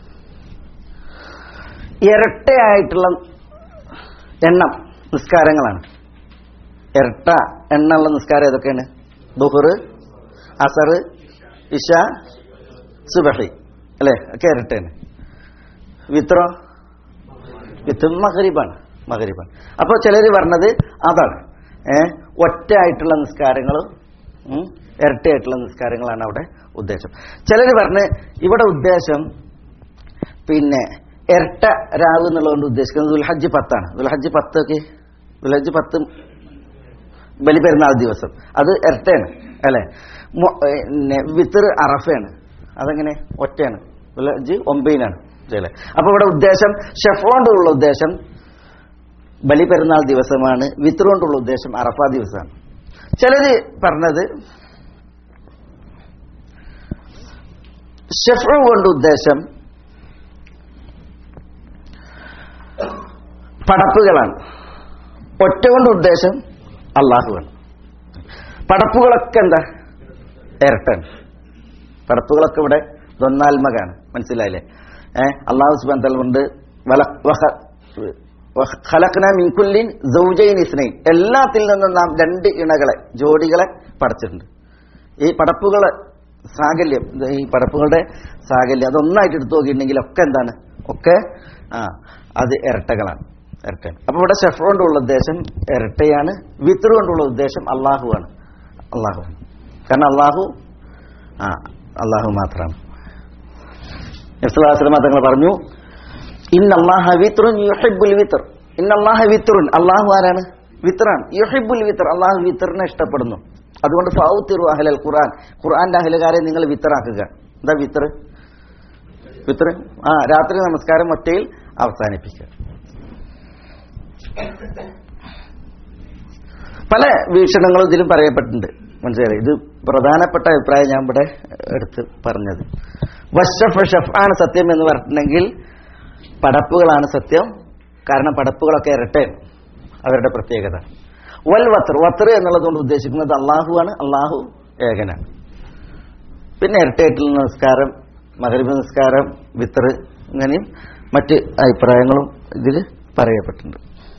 ഇരട്ടയായിട്ടുള്ള എണ്ണം നിസ്കാരങ്ങളാണ് ഇരട്ട എണ്ണമുള്ള നിസ്കാരം ഏതൊക്കെയാണ് ദുഹർ അസർ ഇഷ സുബഹി അല്ലേ ഒക്കെ ഇരട്ടയാണ് വിത്രോ വിത്ത് മഹരിബാണ് മഹരിബാണ് അപ്പോൾ ചിലർ പറഞ്ഞത് അതാണ് ഏ ഒറ്റ ആയിട്ടുള്ള നിസ്കാരങ്ങളും ഉം, ഇരട്ടയായിട്ടുള്ള നിസ്കാരങ്ങളാണ് അവിടെ ഉദ്ദേശം ചിലർ പറഞ്ഞ് ഇവിടെ ഉദ്ദേശം പിന്നെ ഇരട്ട രാവ് എന്നുള്ളതുകൊണ്ട് ഉദ്ദേശിക്കുന്നത് ദുൽഹജ്ജ് പത്താണ് ദുൽഹജ്ജ് പത്തൊക്കെ ദുൽഹജ്ജ് പത്ത് ബലിപെരുന്നാൾ ദിവസം അത് ഇരട്ടയാണ് അല്ലെ മൊ- പിന്നെ വിത്തർ അറഫയാണ് അതെങ്ങനെ ഒറ്റയാണ് ജ് ഒമ്പതിനാണ് അല്ലേ അപ്പൊ ഇവിടെ ഉദ്ദേശം ഷെഫ് കൊണ്ടുള്ള ഉദ്ദേശം ബലിപെരുന്നാൾ ദിവസമാണ് വിത്തർ കൊണ്ടുള്ള ഉദ്ദേശം അറഫ ദിവസമാണ് ചിലര് പറഞ്ഞത് ഷെഫ് കൊണ്ട് ഉദ്ദേശം പടപ്പുകളാണ് ഒറ്റ കൊണ്ട് ഉദ്ദേശം അള്ളാഹുവാണ് പടപ്പുകളൊക്കെ എന്താ ഇരട്ടാണ് പടപ്പുകളൊക്കെ ഇവിടെ ദൊന്നാത്മകാണ് മനസ്സിലായില്ലേ ഏഹ് അള്ളാഹു സുബാൻ കൊണ്ട് ഖലഖ്ന മിൻകുല്ലിൻ സൗജൈൻ ഇസ്നൈൻ എല്ലാത്തിൽ നിന്നും നാം രണ്ട് ഇണകളെ ജോഡികളെ പടച്ചിട്ടുണ്ട് ഈ പടപ്പുകളെ സാകല്യം ഇത് ഈ പടപ്പുകളുടെ സാകല്യം അതൊന്നായിട്ട് എടുത്തു നോക്കിയിട്ടുണ്ടെങ്കിൽ ഒക്കെ എന്താണ് ഒക്കെ ആ അത് ഇരട്ടകളാണ് ഇരട്ടയാണ് അപ്പൊ ഇവിടെ ഷെഫ് കൊണ്ടുള്ള ഉദ്ദേശം ഇരട്ടയാണ് വിത്തർ കൊണ്ടുള്ള ഉദ്ദേശം അള്ളാഹുവാണ് അള്ളാഹുവാണ് കാരണം അള്ളാഹു ആ അള്ളാഹു മാത്രമാണ് നബ്സുല്ലാസ്ലമ തങ്ങൾ പറഞ്ഞു ഇന്നല്ലാഹ വിത്റുൻ യുഹിബ്ബുൽ വിത്ർ ഇന്നല്ലാഹ വിത്റുൻ അള്ളാഹു ആരാണ് വിത്റാണ് യുഹിബ്ബുൽ വിത്ർ അള്ളാഹു വിത്റിനെ ഇഷ്ടപ്പെടുന്നു അതുകൊണ്ട് ഫൗത്തിറു അഹ്ലൽ ഖുർആൻ ഖുർആന്റെ അഹലുകാരെ നിങ്ങൾ വിത്തറാക്കുക എന്താ വിത്തർ വിത്തർ ആ രാത്രി നമസ്കാരം ഒറ്റയിൽ അവസാനിപ്പിക്കുക പല വീക്ഷണങ്ങളും ഇതിലും പറയപ്പെട്ടിട്ടുണ്ട് മനസ്സിലായി ഇത് പ്രധാനപ്പെട്ട അഭിപ്രായം ഞാൻ ഇവിടെ എടുത്ത് പറഞ്ഞത് വഷഫ് ഷഫ് ആണ് സത്യം എന്ന് പറഞ്ഞിട്ടുണ്ടെങ്കിൽ പടപ്പുകളാണ് സത്യം കാരണം പടപ്പുകളൊക്കെ ഇരട്ടെ അവരുടെ പ്രത്യേകത വൽ വത്തർ വത്തർ എന്നുള്ളതുകൊണ്ട് ഉദ്ദേശിക്കുന്നത് അള്ളാഹുവാണ് അള്ളാഹു ഏകനാണ് പിന്നെ ഇരട്ടയായിട്ടുള്ള നമസ്കാരം മകരീബ് നിസ്കാരം വിത്തർ ഇങ്ങനെയും മറ്റ് അഭിപ്രായങ്ങളും ഇതിൽ പറയപ്പെട്ടിട്ടുണ്ട്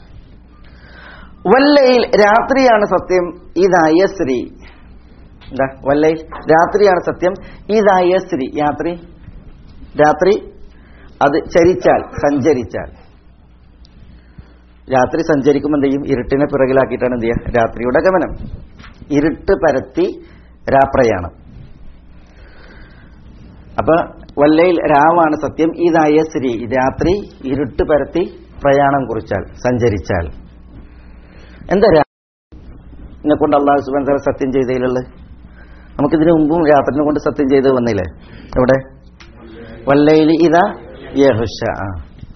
വല്ലയിൽ രാത്രിയാണ് സത്യം ഇതായ ശ്രീ എന്താ വല്ലയിൽ രാത്രിയാണ് സത്യം ഇതായ ശ്രീ രാത്രി രാത്രി അത് ചരിച്ചാൽ സഞ്ചരിച്ചാൽ രാത്രി സഞ്ചരിക്കുമ്പോൾ എന്ത് ചെയ്യും ഇരുട്ടിനെ പിറകിലാക്കിയിട്ടാണ് എന്ത് ചെയ്യുക രാത്രിയുടെ ഗമനം ഇരുട്ട് പരത്തി രാപ്രയാണം അപ്പൊ വല്ലയിൽ രാവാണ് സത്യം ഇതായ ശ്രീ രാത്രി ഇരുട്ട് പരത്തി പ്രയാണം കുറിച്ചാൽ സഞ്ചരിച്ചാൽ എന്താ എന്നെ കൊണ്ട് അള്ളാഹു സുബാൻ സാറെ സത്യം ചെയ്തതിലുള്ളത് നമുക്കിതിനു മുമ്പും രാത്രിനെ കൊണ്ട് സത്യം ചെയ്ത് വന്നില്ലേ എവിടെ വല്ലയില് ഇതാ യഹുഷ ആ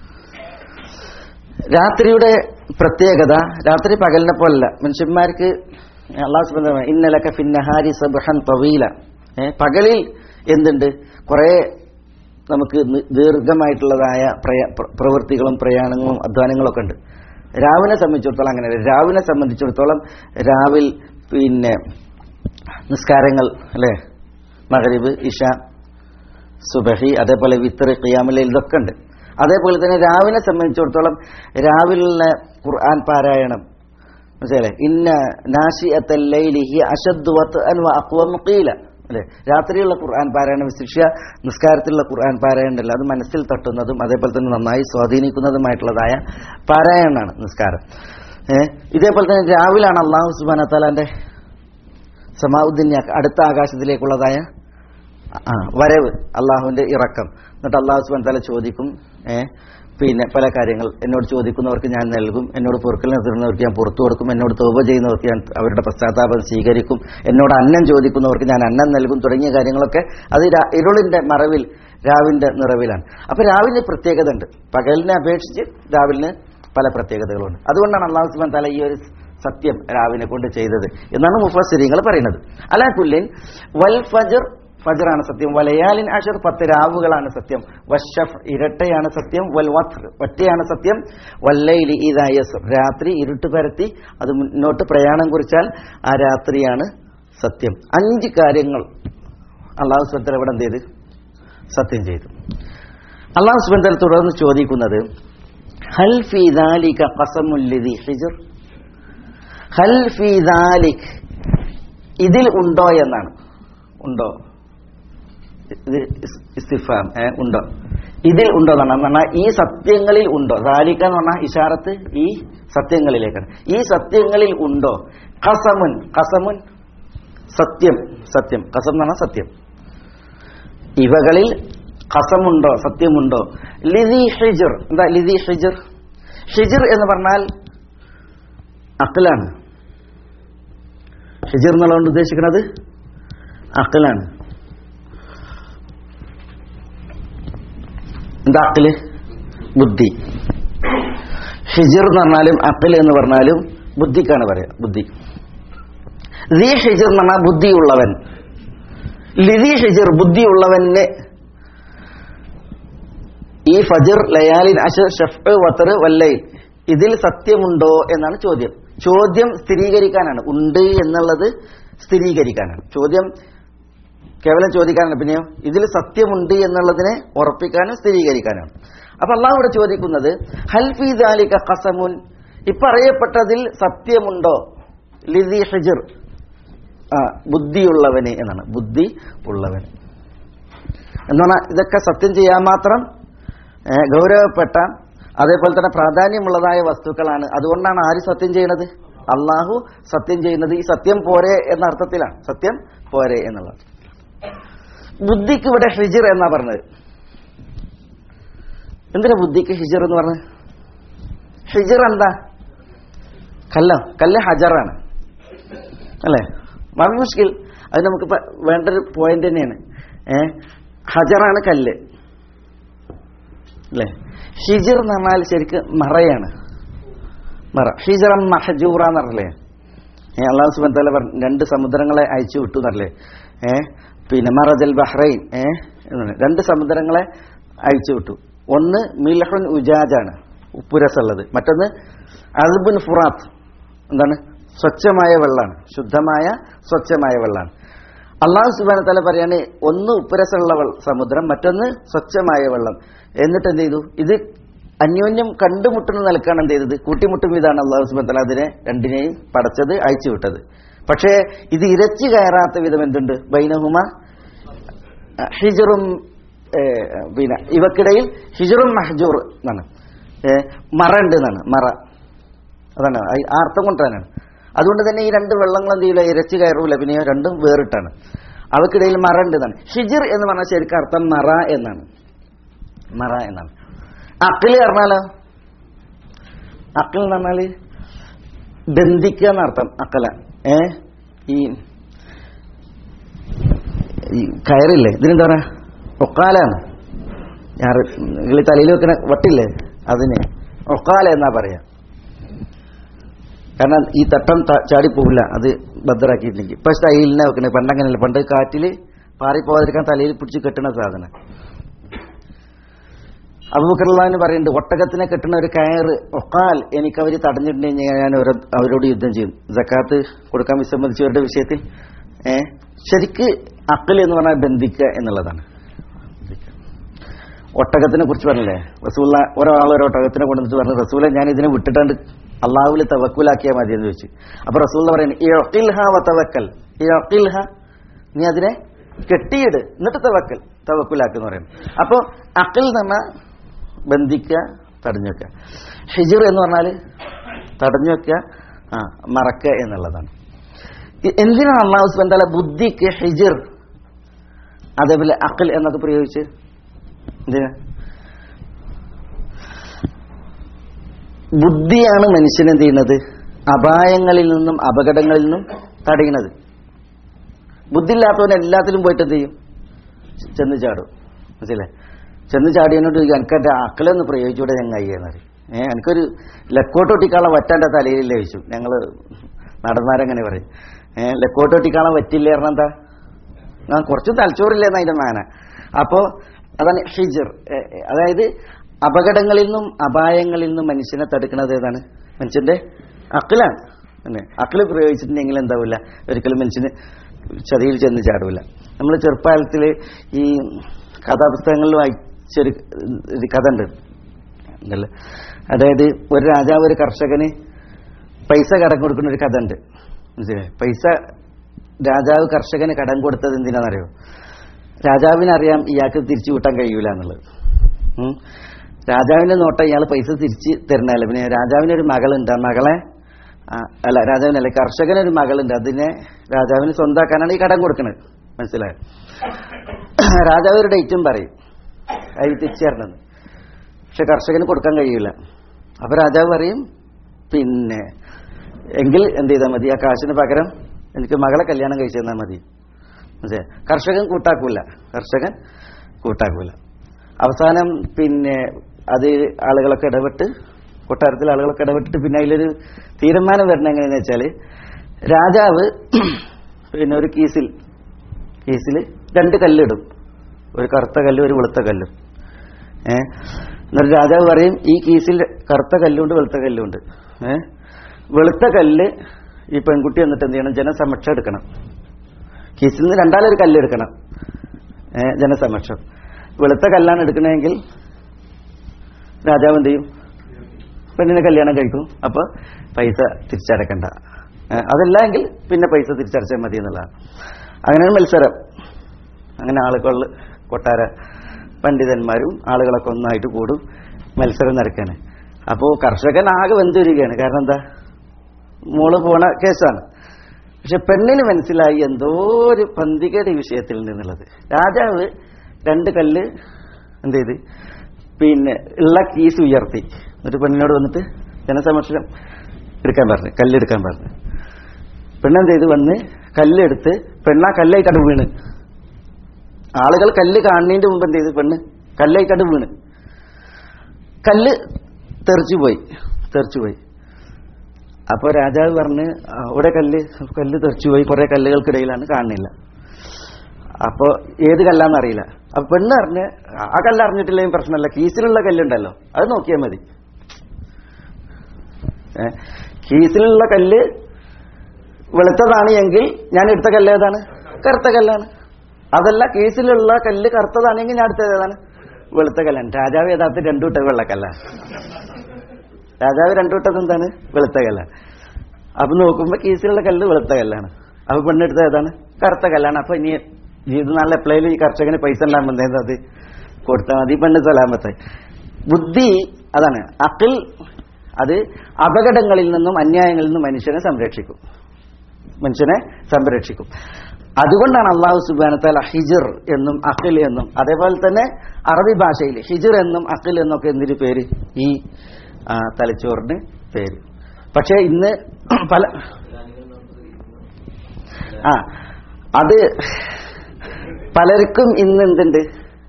രാത്രിയുടെ പ്രത്യേകത രാത്രി പകലിനെ പോലല്ല മനുഷ്യന്മാർക്ക് അള്ളാഹു സുബാൻ ഇന്നലൊക്കെ ഫിന്നഹാരി സബഹൻ തവീല ഏ, പകലിൽ എന്തുണ്ട് കുറേ നമുക്ക് നി- ദീർഘമായിട്ടുള്ളതായ പ്രയ- പ്ര- പ്രവൃത്തികളും പ്രയാണങ്ങളും അധ്വാനങ്ങളും ഒക്കെ ഉണ്ട് രാവിനെ സംബന്ധിച്ചിടത്തോളം അങ്ങനെ രാവിനെ സംബന്ധിച്ചിടത്തോളം രാവിൽ പിന്നെ നിസ്കാരങ്ങൾ അല്ലേ മഗരിബ് ഇഷ സുബഹി അതേപോലെ വിത്തർ ഖിയാമുല ഇതൊക്കെ ഉണ്ട് അതേപോലെ തന്നെ രാവിനെ സംബന്ധിച്ചിടത്തോളം രാവിലുള്ള ഖുർആൻ പാരായണം മനസ്സിലായില്ലേ ഇന്ന നാശിഅത്തല്ലൈലിഹി അശദ്ദു വത്അൻ വഅഖ്വം ഖീല അല്ലേ രാത്രിയുള്ള ഖുർആൻ പാരായണം വിശിക്ഷ നിസ്കാരത്തിലുള്ള ഖുർആൻ പാരായണം ഉണ്ടല്ലോ അത് മനസ്സിൽ തട്ടുന്നതും അതേപോലെ തന്നെ നന്നായി സ്വാധീനിക്കുന്നതുമായിട്ടുള്ളതായ പാരായണമാണ് നിസ്കാരം ഏഹ് ഇതേപോലെ തന്നെ രാവിലാണ് അള്ളാഹു സുബാന താലാന്റെ സമാഉദ്ദീൻ അടുത്ത ആകാശത്തിലേക്കുള്ളതായ ആ വരവ് അള്ളാഹുവിന്റെ ഇറക്കം എന്നിട്ട് അള്ളാഹു സുബാൻ തല ചോദിക്കും ഏ പിന്നെ പല കാര്യങ്ങൾ എന്നോട് ചോദിക്കുന്നവർക്ക് ഞാൻ നൽകും എന്നോട് പൊറുക്കൽ നിർത്തുന്നവർക്ക് ഞാൻ പുറത്തു കൊടുക്കും എന്നോട് തോപ ചെയ്യുന്നവർക്ക് ഞാൻ അവരുടെ പശ്ചാത്താപം സ്വീകരിക്കും എന്നോട് അന്നം ചോദിക്കുന്നവർക്ക് ഞാൻ അന്നം നൽകും തുടങ്ങിയ കാര്യങ്ങളൊക്കെ അത് രാ- ഇരുളിന്റെ മറവിൽ രാവിന്റെ നിറവിലാണ് അപ്പൊ രാവിലെ പ്രത്യേകത ഉണ്ട് പകലിനെ അപേക്ഷിച്ച് രാവിലിന് പല പ്രത്യേകതകളുണ്ട് അതുകൊണ്ടാണ് അള്ളാഹു സുബാൻ തല ഈ ഒരു സത്യം രാവിനെ കൊണ്ട് ചെയ്തത് എന്നാണ് മുഫസ്സിരിങ്ങൾ പറയുന്നത് അലാ കുല്ലിൻ വൽ ഫജർ ഫജറാണ് സത്യം വലയാലിൻ അഷർ പത്ത് രാവുകളാണ് സത്യം വഷഫ് ഇരട്ടയാണ് സത്യം വൽ വത്ർ ഒറ്റയാണ് സത്യം വല്ലയിലി ഇതായസ് രാത്രി ഇരുട്ട് പരത്തി അത് മുന്നോട്ട് പ്രയാണം കുറിച്ചാൽ ആ രാത്രിയാണ് സത്യം അഞ്ച് കാര്യങ്ങൾ അള്ളാഹു സുബന്ധൽ ഇവിടെ എന്ത് ചെയ്ത് സത്യം ചെയ്തു അള്ളാഹു സുബന്ധൽ തുടർന്ന് ചോദിക്കുന്നത് ഹൽ ഫി ദാലിക ഖസമുല്ലിദി ഹിജർ ഹൽ ഫി ദാലിക് ഇതിൽ ഉണ്ടോ എന്നാണ് ഉണ്ടോ ഇത് ഇസ്- ഇസ്തിഫാം ഏ, ഉണ്ടോ ഇതിൽ ഉണ്ടോ എന്നാണ് പറഞ്ഞാൽ ഈ സത്യങ്ങളിൽ ഉണ്ടോ ദാലിക്ക എന്ന് പറഞ്ഞാൽ ഇഷാറത്ത് ഈ സത്യങ്ങളിലേക്കാണ് ഈ സത്യങ്ങളിൽ ഉണ്ടോ കസമുൻ കസമുൻ സത്യം സത്യം കസം എന്ന് പറഞ്ഞാൽ സത്യം ഇവകളിൽ കസമുണ്ടോ സത്യമുണ്ടോ ലിതി ഹിജർ എന്താ ലിതി ഹിജർ ഹിജർ എന്ന് പറഞ്ഞാൽ അക്കലാണ് ഹിജിർ എന്നുള്ളതുകൊണ്ട് ഉദ്ദേശിക്കുന്നത് അക്കലാണ് എന്താ അക്കല് ബുദ്ധി ഹിജിർ എന്ന് പറഞ്ഞാലും അക്കൽ എന്ന് പറഞ്ഞാലും ബുദ്ധിക്കാണ് പറയാ ബുദ്ധി ലീ ഹിജിർ എന്ന് പറഞ്ഞാൽ ബുദ്ധിയുള്ളവൻ ലിതി ഹിജിർ ബുദ്ധിയുള്ളവന് ഈ ഫജിർ ലയാലിൻ അഷർ ഷഫ് വത്തർ വല്ലയിൽ ഇതിൽ സത്യമുണ്ടോ എന്നാണ് ചോദ്യം ചോദ്യം സ്ഥിരീകരിക്കാനാണ് ഉണ്ട് എന്നുള്ളത് സ്ഥിരീകരിക്കാനാണ് ചോദ്യം കേവലം ചോദിക്കാനാണ് പിന്നെയോ ഇതിൽ സത്യമുണ്ട് എന്നുള്ളതിനെ ഉറപ്പിക്കാനും സ്ഥിരീകരിക്കാനാണ് അപ്പൊ അള്ളാഹു ഇവിടെ ചോദിക്കുന്നത് ഹൽഫി ദാലിക ഖസമുൻ ഇപ്പറയപ്പെട്ടതിൽ സത്യമുണ്ടോ ലിദി ഹിജിർ ആ ബുദ്ധിയുള്ളവന് എന്നാണ് ബുദ്ധി ഉള്ളവൻ എന്ന് പറഞ്ഞാൽ ഇതൊക്കെ സത്യം ചെയ്യാൻ മാത്രം ഏ, ഗൗരവപ്പെട്ട അതേപോലെ തന്നെ പ്രാധാന്യമുള്ളതായ വസ്തുക്കളാണ് അതുകൊണ്ടാണ് ആര് സത്യം ചെയ്യുന്നത് അള്ളാഹു സത്യം ചെയ്യുന്നത് ഈ സത്യം പോരെ എന്ന അർത്ഥത്തിലാണ് സത്യം പോരെ എന്നുള്ളത് ബുദ്ധിക്ക് ഇവിടെ ഹിജിർ എന്നാ പറഞ്ഞത് എന്തിനാ ബുദ്ധിക്ക് ഹിജിർ എന്ന് പറഞ്ഞത് ഹിജിർ എന്താ കല്ലോ കല്ല് ഹജറാണ് അല്ലേ വളരെ മുഷ്കിൽ അത് നമുക്ക് ഇപ്പൊ വേണ്ട ഒരു പോയിന്റ് തന്നെയാണ് ഏ ഹജറാണ് കല്ല് അല്ലേ ഹിജിർ എന്ന് പറഞ്ഞാൽ ശരിക്ക് മറയാണ് മറ ഹിജറ മഹജൂറ എന്ന് പറഞ്ഞല്ലേ ഏ അള്ളാഹു സുബൻ തല പറഞ്ഞു രണ്ട് സമുദ്രങ്ങളെ അയച്ചു വിട്ടു എന്നല്ലേ ഏ പിന്നെ മറജൽ ബഹ്റൈൻ ഏ എന്നാണ് രണ്ട് സമുദ്രങ്ങളെ അയച്ചു വിട്ടു ഒന്ന് മിൽഹുൻ ഉജാജാണ് ഉപ്പുരസുള്ളത് മറ്റൊന്ന് അൽബുൻ ഫുറാത്ത് എന്താണ് സ്വച്ഛമായ വെള്ളമാണ് ശുദ്ധമായ സ്വച്ഛമായ വെള്ളമാണ് അള്ളാഹു സുബാന തല പറയാണ് ഒന്ന് ഉപ്പുരസമുള്ള വെള്ള- സമുദ്രം മറ്റൊന്ന് സ്വച്ഛമായ വെള്ളം എന്നിട്ട് എന്ത് ചെയ്തു ഇത് അന്യോന്യം കണ്ടുമുട്ടുന്ന നിലക്കാണ് എന്ത് ചെയ്തത് കൂട്ടിമുട്ടും ഇതാണ് അള്ളാഹു സുബാൻ തല അതിനെ രണ്ടിനെയും പടച്ചത് അയച്ചു വിട്ടത് പക്ഷേ ഇത് ഇരച്ചു കയറാത്ത വിധം എന്തുണ്ട് ബൈനഹുമ ഹിജറും ഏ, പിന്നെ ഇവക്കിടയിൽ ഹിജറും മഹജൂർ എന്നാണ് ഏ, മറ ഉണ്ട് എന്നാണ് മറ അതാണ് ആ ആ അർത്ഥം കൊണ്ടാണ് അതുകൊണ്ട് തന്നെ ഈ രണ്ട് വെള്ളങ്ങൾ എന്ത് ചെയ്യില്ല ഇരച്ചു കയറൂല പിന്നെ രണ്ടും വേറിട്ടാണ് അവക്കിടയിൽ മറ ഉണ്ട് എന്നാണ് ഹിജിർ എന്ന് പറഞ്ഞാൽ ശരിക്കും അർത്ഥം മറ എന്നാണ് മറ എന്നാണ് അക്കില് പറഞ്ഞാലോ അക്കിൽ എന്ന് പറഞ്ഞാല് ബന്ധിക്കുക എന്നർത്ഥം അക്കല ഏ ഈ ഈ കയറില്ലേ ഇതിനെന്താ പറയാ ഒക്കാലാണ് ഞാൻ നിങ്ങൾ തലയിൽ വെക്കുന്ന വട്ടില്ലേ അതിന് ഒക്കാല എന്നാ പറയാ കാരണം ഈ തട്ടം ത- ചാടിപ്പോവില്ല അത് ഭദ്രാക്കിയിട്ടില്ലെങ്കിൽ ഇപ്പൊ സ്റ്റൈലിനെ വെക്കണേ പണ്ടങ്ങനെയല്ല പണ്ട് കാറ്റിൽ പാറിപ്പോവാതിരിക്കാൻ തലയിൽ പിടിച്ച് കെട്ടുന്ന സാധനം അബൂക്കറുള്ളഹാന് പറയുന്നുണ്ട് ഒട്ടകത്തിനെ കെട്ടുന്ന ഒരു കയറ് ഒക്കാൽ എനിക്ക് അവർ തടഞ്ഞിട്ടുണ്ടെങ്കിൽ ഞാൻ അവര- അവരോട് യുദ്ധം ചെയ്യും ജക്കാത്ത് കൊടുക്കാൻ വിസമ്മതിച്ചവരുടെ വിഷയത്തിൽ ഏ ശരിക്ക് അക്കൽ എന്ന് പറഞ്ഞാൽ ബന്ധിക്കുക എന്നുള്ളതാണ് ഒട്ടകത്തിനെ കുറിച്ച് പറഞ്ഞില്ലേ റസൂല ഒരാൾ ഒരു ഒട്ടകത്തിനെ കൊണ്ടുവന്നിട്ട് പറഞ്ഞു റസൂല ഞാൻ ഇതിനെ വിട്ടിട്ടാണ്ട് അള്ളാഹുവിൽ തവക്കുലാക്കിയാൽ മതി എന്ന് ചോദിച്ചു അപ്പൊ റസൂല പറയുന്നത് ഈ ഒക്കിൽഹ വ തവക്കൽ ഈ ഒക്കിൽഹ നീ അതിനെ കെട്ടിയിട് എന്നിട്ട് തവക്കൽ തവക്കുലാക്കെന്ന് പറയുന്നത് അപ്പോ അക്കിൽ എന്ന് പറഞ്ഞാൽ ബന്ധിക്കുക തടഞ്ഞു വെക്കുക ഹിജിർ എന്ന് പറഞ്ഞാൽ തടഞ്ഞു വെക്കുക ആ മറക്കുക എന്നുള്ളതാണ് ഇ- എന്തിനാണ് അള്ളാഹു സുബ്ഹാനഹു വ തആല ബുദ്ധിക്ക് ഹിജിർ അതേപോലെ അഖൽ എന്നൊക്കെ പ്രയോഗിച്ച് എന്തിനാ ബുദ്ധിയാണ് മനുഷ്യനെ എന്ത് ചെയ്യുന്നത് അപായങ്ങളിൽ നിന്നും അപകടങ്ങളിൽ നിന്നും തടയുന്നത് ബുദ്ധി ഇല്ലാത്തവൻ എല്ലാത്തിലും പോയിട്ട് എന്ത് ചെയ്യും ചെന്ന് ചാടും മനസ്സിലെ ചെന്ന് ചാടിയതിനോട് ചോദിക്കും എനിക്ക് എന്റെ അക്കളൊന്ന് പ്രയോഗിച്ചൂടെ ചങ്ങായി എന്നറിയും ഏഹ് എനിക്കൊരു ലക്കോട്ടൊട്ടിക്കാളെ വറ്റാൻ്റെ തലയിലില്ല ചോദിച്ചു ഞങ്ങൾ നടന്നാരങ്ങനെ പറയും ഏഹ് ലക്കോട്ടൊട്ടിക്കാളെ വറ്റില്ല പറഞ്ഞാൽ എന്താ ആ കുറച്ച് തലച്ചോറില്ലെന്ന് അതിന്റെ മാന അപ്പോ അതാണ് ഹിജർ ഏഹ് ഏഹ് അതായത് അപകടങ്ങളിൽ നിന്നും അപായങ്ങളിൽ നിന്നും മനുഷ്യനെ തടുക്കുന്നത് ഏതാണ് മനുഷ്യന്റെ അക്കിലാണ് അല്ലേ അക്കിള് പ്രയോഗിച്ചിട്ടുണ്ടെങ്കിൽ എന്താവില്ല ഒരിക്കലും മനുഷ്യന് ചതിയിൽ ചെന്ന് ചാടൂല നമ്മൾ ചെറുപ്പകാലത്തിൽ ഈ കഥാപുസ്തകങ്ങളിൽ വായിച്ചൊരു ഒരു കഥ ഉണ്ട് ഉണ്ടല്ലോ അതായത് ഒരു രാജാവ് ഒരു കർഷകന് പൈസ കടം കൊടുക്കുന്ന ഒരു കഥ ഉണ്ട് മനസ്സിലായോ പൈസ രാജാവ് കർഷകന് കടം കൊടുത്തത് എന്തിനാണെന്നറിയോ രാജാവിനറിയാം ഇയാൾക്ക് തിരിച്ചു കൂട്ടാൻ കഴിയൂല എന്നുള്ളത് ഉം. രാജാവിന്റെ നോട്ടം ഇയാൾ പൈസ തിരിച്ച് തരണല്ല പിന്നെ രാജാവിന് ഒരു മകളുണ്ട് ആ മകളെ ആ, അല്ല രാജാവിനല്ല കർഷകനൊരു മകളുണ്ട് അതിനെ രാജാവിന് സ്വന്താക്കാനാണ് ഈ കടം കൊടുക്കുന്നത് മനസ്സിലായോ രാജാവ് ഒരു ഡേറ്റും പറയും അത് തിരിച്ചു തരണമെന്ന് പക്ഷെ കർഷകന് കൊടുക്കാൻ കഴിയില്ല അപ്പൊ രാജാവ് പറയും പിന്നെ എങ്കിൽ എന്ത് ചെയ്താൽ മതി ആ കാശിന് പകരം എനിക്ക് മകളെ കല്യാണം കഴിച്ചു തന്നാൽ മതി മനസ്സിലായോ? കർഷകൻ കൂട്ടാക്കൂല കർഷകൻ കൂട്ടാക്കൂല അവസാനം പിന്നെ അത് ആളുകളൊക്കെ ഇടപെട്ട് കൊട്ടാരത്തിലെ ആളുകളൊക്കെ ഇടപെട്ടിട്ട് പിന്നെ അതിലൊരു തീരുമാനം വരണം എങ്ങനെയാന്ന് വെച്ചാൽ രാജാവ് പിന്നെ ഒരു കീസിൽ കീസിൽ രണ്ട് കല്ലിടും ഒരു കറുത്ത കല്ലും ഒരു വെളുത്ത കല്ലും ഏ എന്നിട്ട് രാജാവ് പറയും ഈ കീസിൽ കറുത്ത കല്ലുണ്ട് വെളുത്ത കല്ലുണ്ട് ഏ വെളുത്ത കല്ല് ഈ പെൺകുട്ടി എന്നിട്ട് എന്ത് ചെയ്യണം ജനസമക്ഷം എടുക്കണം കീസിൽ നിന്ന് രണ്ടാലൊരു കല്ലെടുക്കണം ഏ ജനസമക്ഷം വെളുത്ത കല്ലാണ് എടുക്കണമെങ്കിൽ രാജാവ് എന്ത് ചെയ്യും പെണ്ണിനെ കല്യാണം കഴിക്കും അപ്പോൾ പൈസ തിരിച്ചടക്കണ്ട ഏ, അതല്ല എങ്കിൽ പിന്നെ പൈസ തിരിച്ചടച്ചാൽ മതി എന്നുള്ളതാണ് അങ്ങനെയാണ് മത്സരം അങ്ങനെ ആളുകൾ കൊട്ടാര പണ്ഡിതന്മാരും ആളുകളൊക്കെ ഒന്നായിട്ട് കൂടും മത്സരം നടക്കാണ് അപ്പോൾ കർഷകൻ ആകെ വെന്തുരികയാണ് കാരണം എന്താ മോള് പോണ കേസാണ് പക്ഷെ പെണ്ണിന് മനസ്സിലായി എന്തോ ഒരു പന്തികയുടെ വിഷയത്തിൽ നിന്നുള്ളത് രാജാവ് രണ്ട് കല്ല് എന്ത് ചെയ്ത് പിന്നെ ഉള്ള കീസ് ഉയർത്തി എന്നിട്ട് പെണ്ണിനോട് വന്നിട്ട് ജനസമക്ഷം എടുക്കാൻ പറഞ്ഞു കല്ലെടുക്കാൻ പറഞ്ഞു പെണ്ണെന്ത് ചെയ്ത് വന്ന് കല്ലെടുത്ത് പെണ്ണ കല്ലായിട്ടാണ് വീണ് ആളുകൾ കല്ല് കാണുന്നതിന്റെ മുമ്പ് എന്ത് ചെയ്ത് പെണ്ണ് കല്ലായിട്ടാണ് വീണ് കല്ല് തെറിച്ചുപോയി തെറിച്ചുപോയി അപ്പൊ രാജാവ് പറഞ്ഞ് "ആ, ഇവിടെ കല്ല് കല്ല് തെറിച്ചുപോയി കുറെ കല്ലുകൾക്കിടയിലാണ് കാണുന്നില്ല അപ്പൊ ഏത് കല്ലാന്ന് അറിയില്ല അപ്പൊ പെണ്ണ് അറിഞ്ഞ് ആ കല്ല് അറിഞ്ഞിട്ടില്ലെങ്കിൽ പ്രശ്നമല്ല കീസിലുള്ള കല്ലുണ്ടല്ലോ അത് നോക്കിയാൽ മതി ഏ, കീസിലുള്ള കല്ല് വെളുത്തതാണ് എങ്കിൽ ഞാൻ എടുത്ത കല്ല് ഏതാണ് കറുത്ത കല്ലാണ് അതല്ല കീസിലുള്ള കല്ല് കറുത്തതാണെങ്കിൽ ഞാൻ എടുത്തത് ഏതാണ് വെളുത്ത കല്ലാണ് രാജാവ് യഥാർത്ഥത്തിൽ രണ്ടു വിട്ടത് വെള്ളക്കല്ലാണ് രാജാവ് രണ്ടു വിട്ടത് എന്താണ് വെളുത്ത കല്ലാണ് അപ്പൊ നോക്കുമ്പോ കീസിലുള്ള കല്ല് വെളുത്ത കല്ലാണ് അപ്പൊ പെണ്ണെടുത്തത് ഏതാണ് കറുത്ത കല്ലാണ് അപ്പൊ ഇനി ജീവിതനാളിൽ എപ്പോഴേലും ഈ കർഷകന് പൈസ ഉണ്ടാകുമ്പോൾ എന്താ അത് കൊടുത്താൽ മതി പെണ്ണ് സലാമത്തായി ബുദ്ധി അതാണ് അക്കിൽ അത് അപകടങ്ങളിൽ നിന്നും അന്യായങ്ങളിൽ നിന്നും മനുഷ്യനെ സംരക്ഷിക്കും മനുഷ്യനെ സംരക്ഷിക്കും അതുകൊണ്ടാണ് അള്ളാഹു സുബാനത്താല ഹിജിർ എന്നും അഖിൽ എന്നും അതേപോലെ തന്നെ അറബി ഭാഷയിൽ ഹിജിർ എന്നും അഖിൽ എന്നൊക്കെ എന്തിനു പേര് ഈ ആ, തലച്ചോറിന് പേര് പക്ഷേ ഇന്ന് പല ആ അത് പലർക്കും ഇന്ന് എന്തുണ്ട്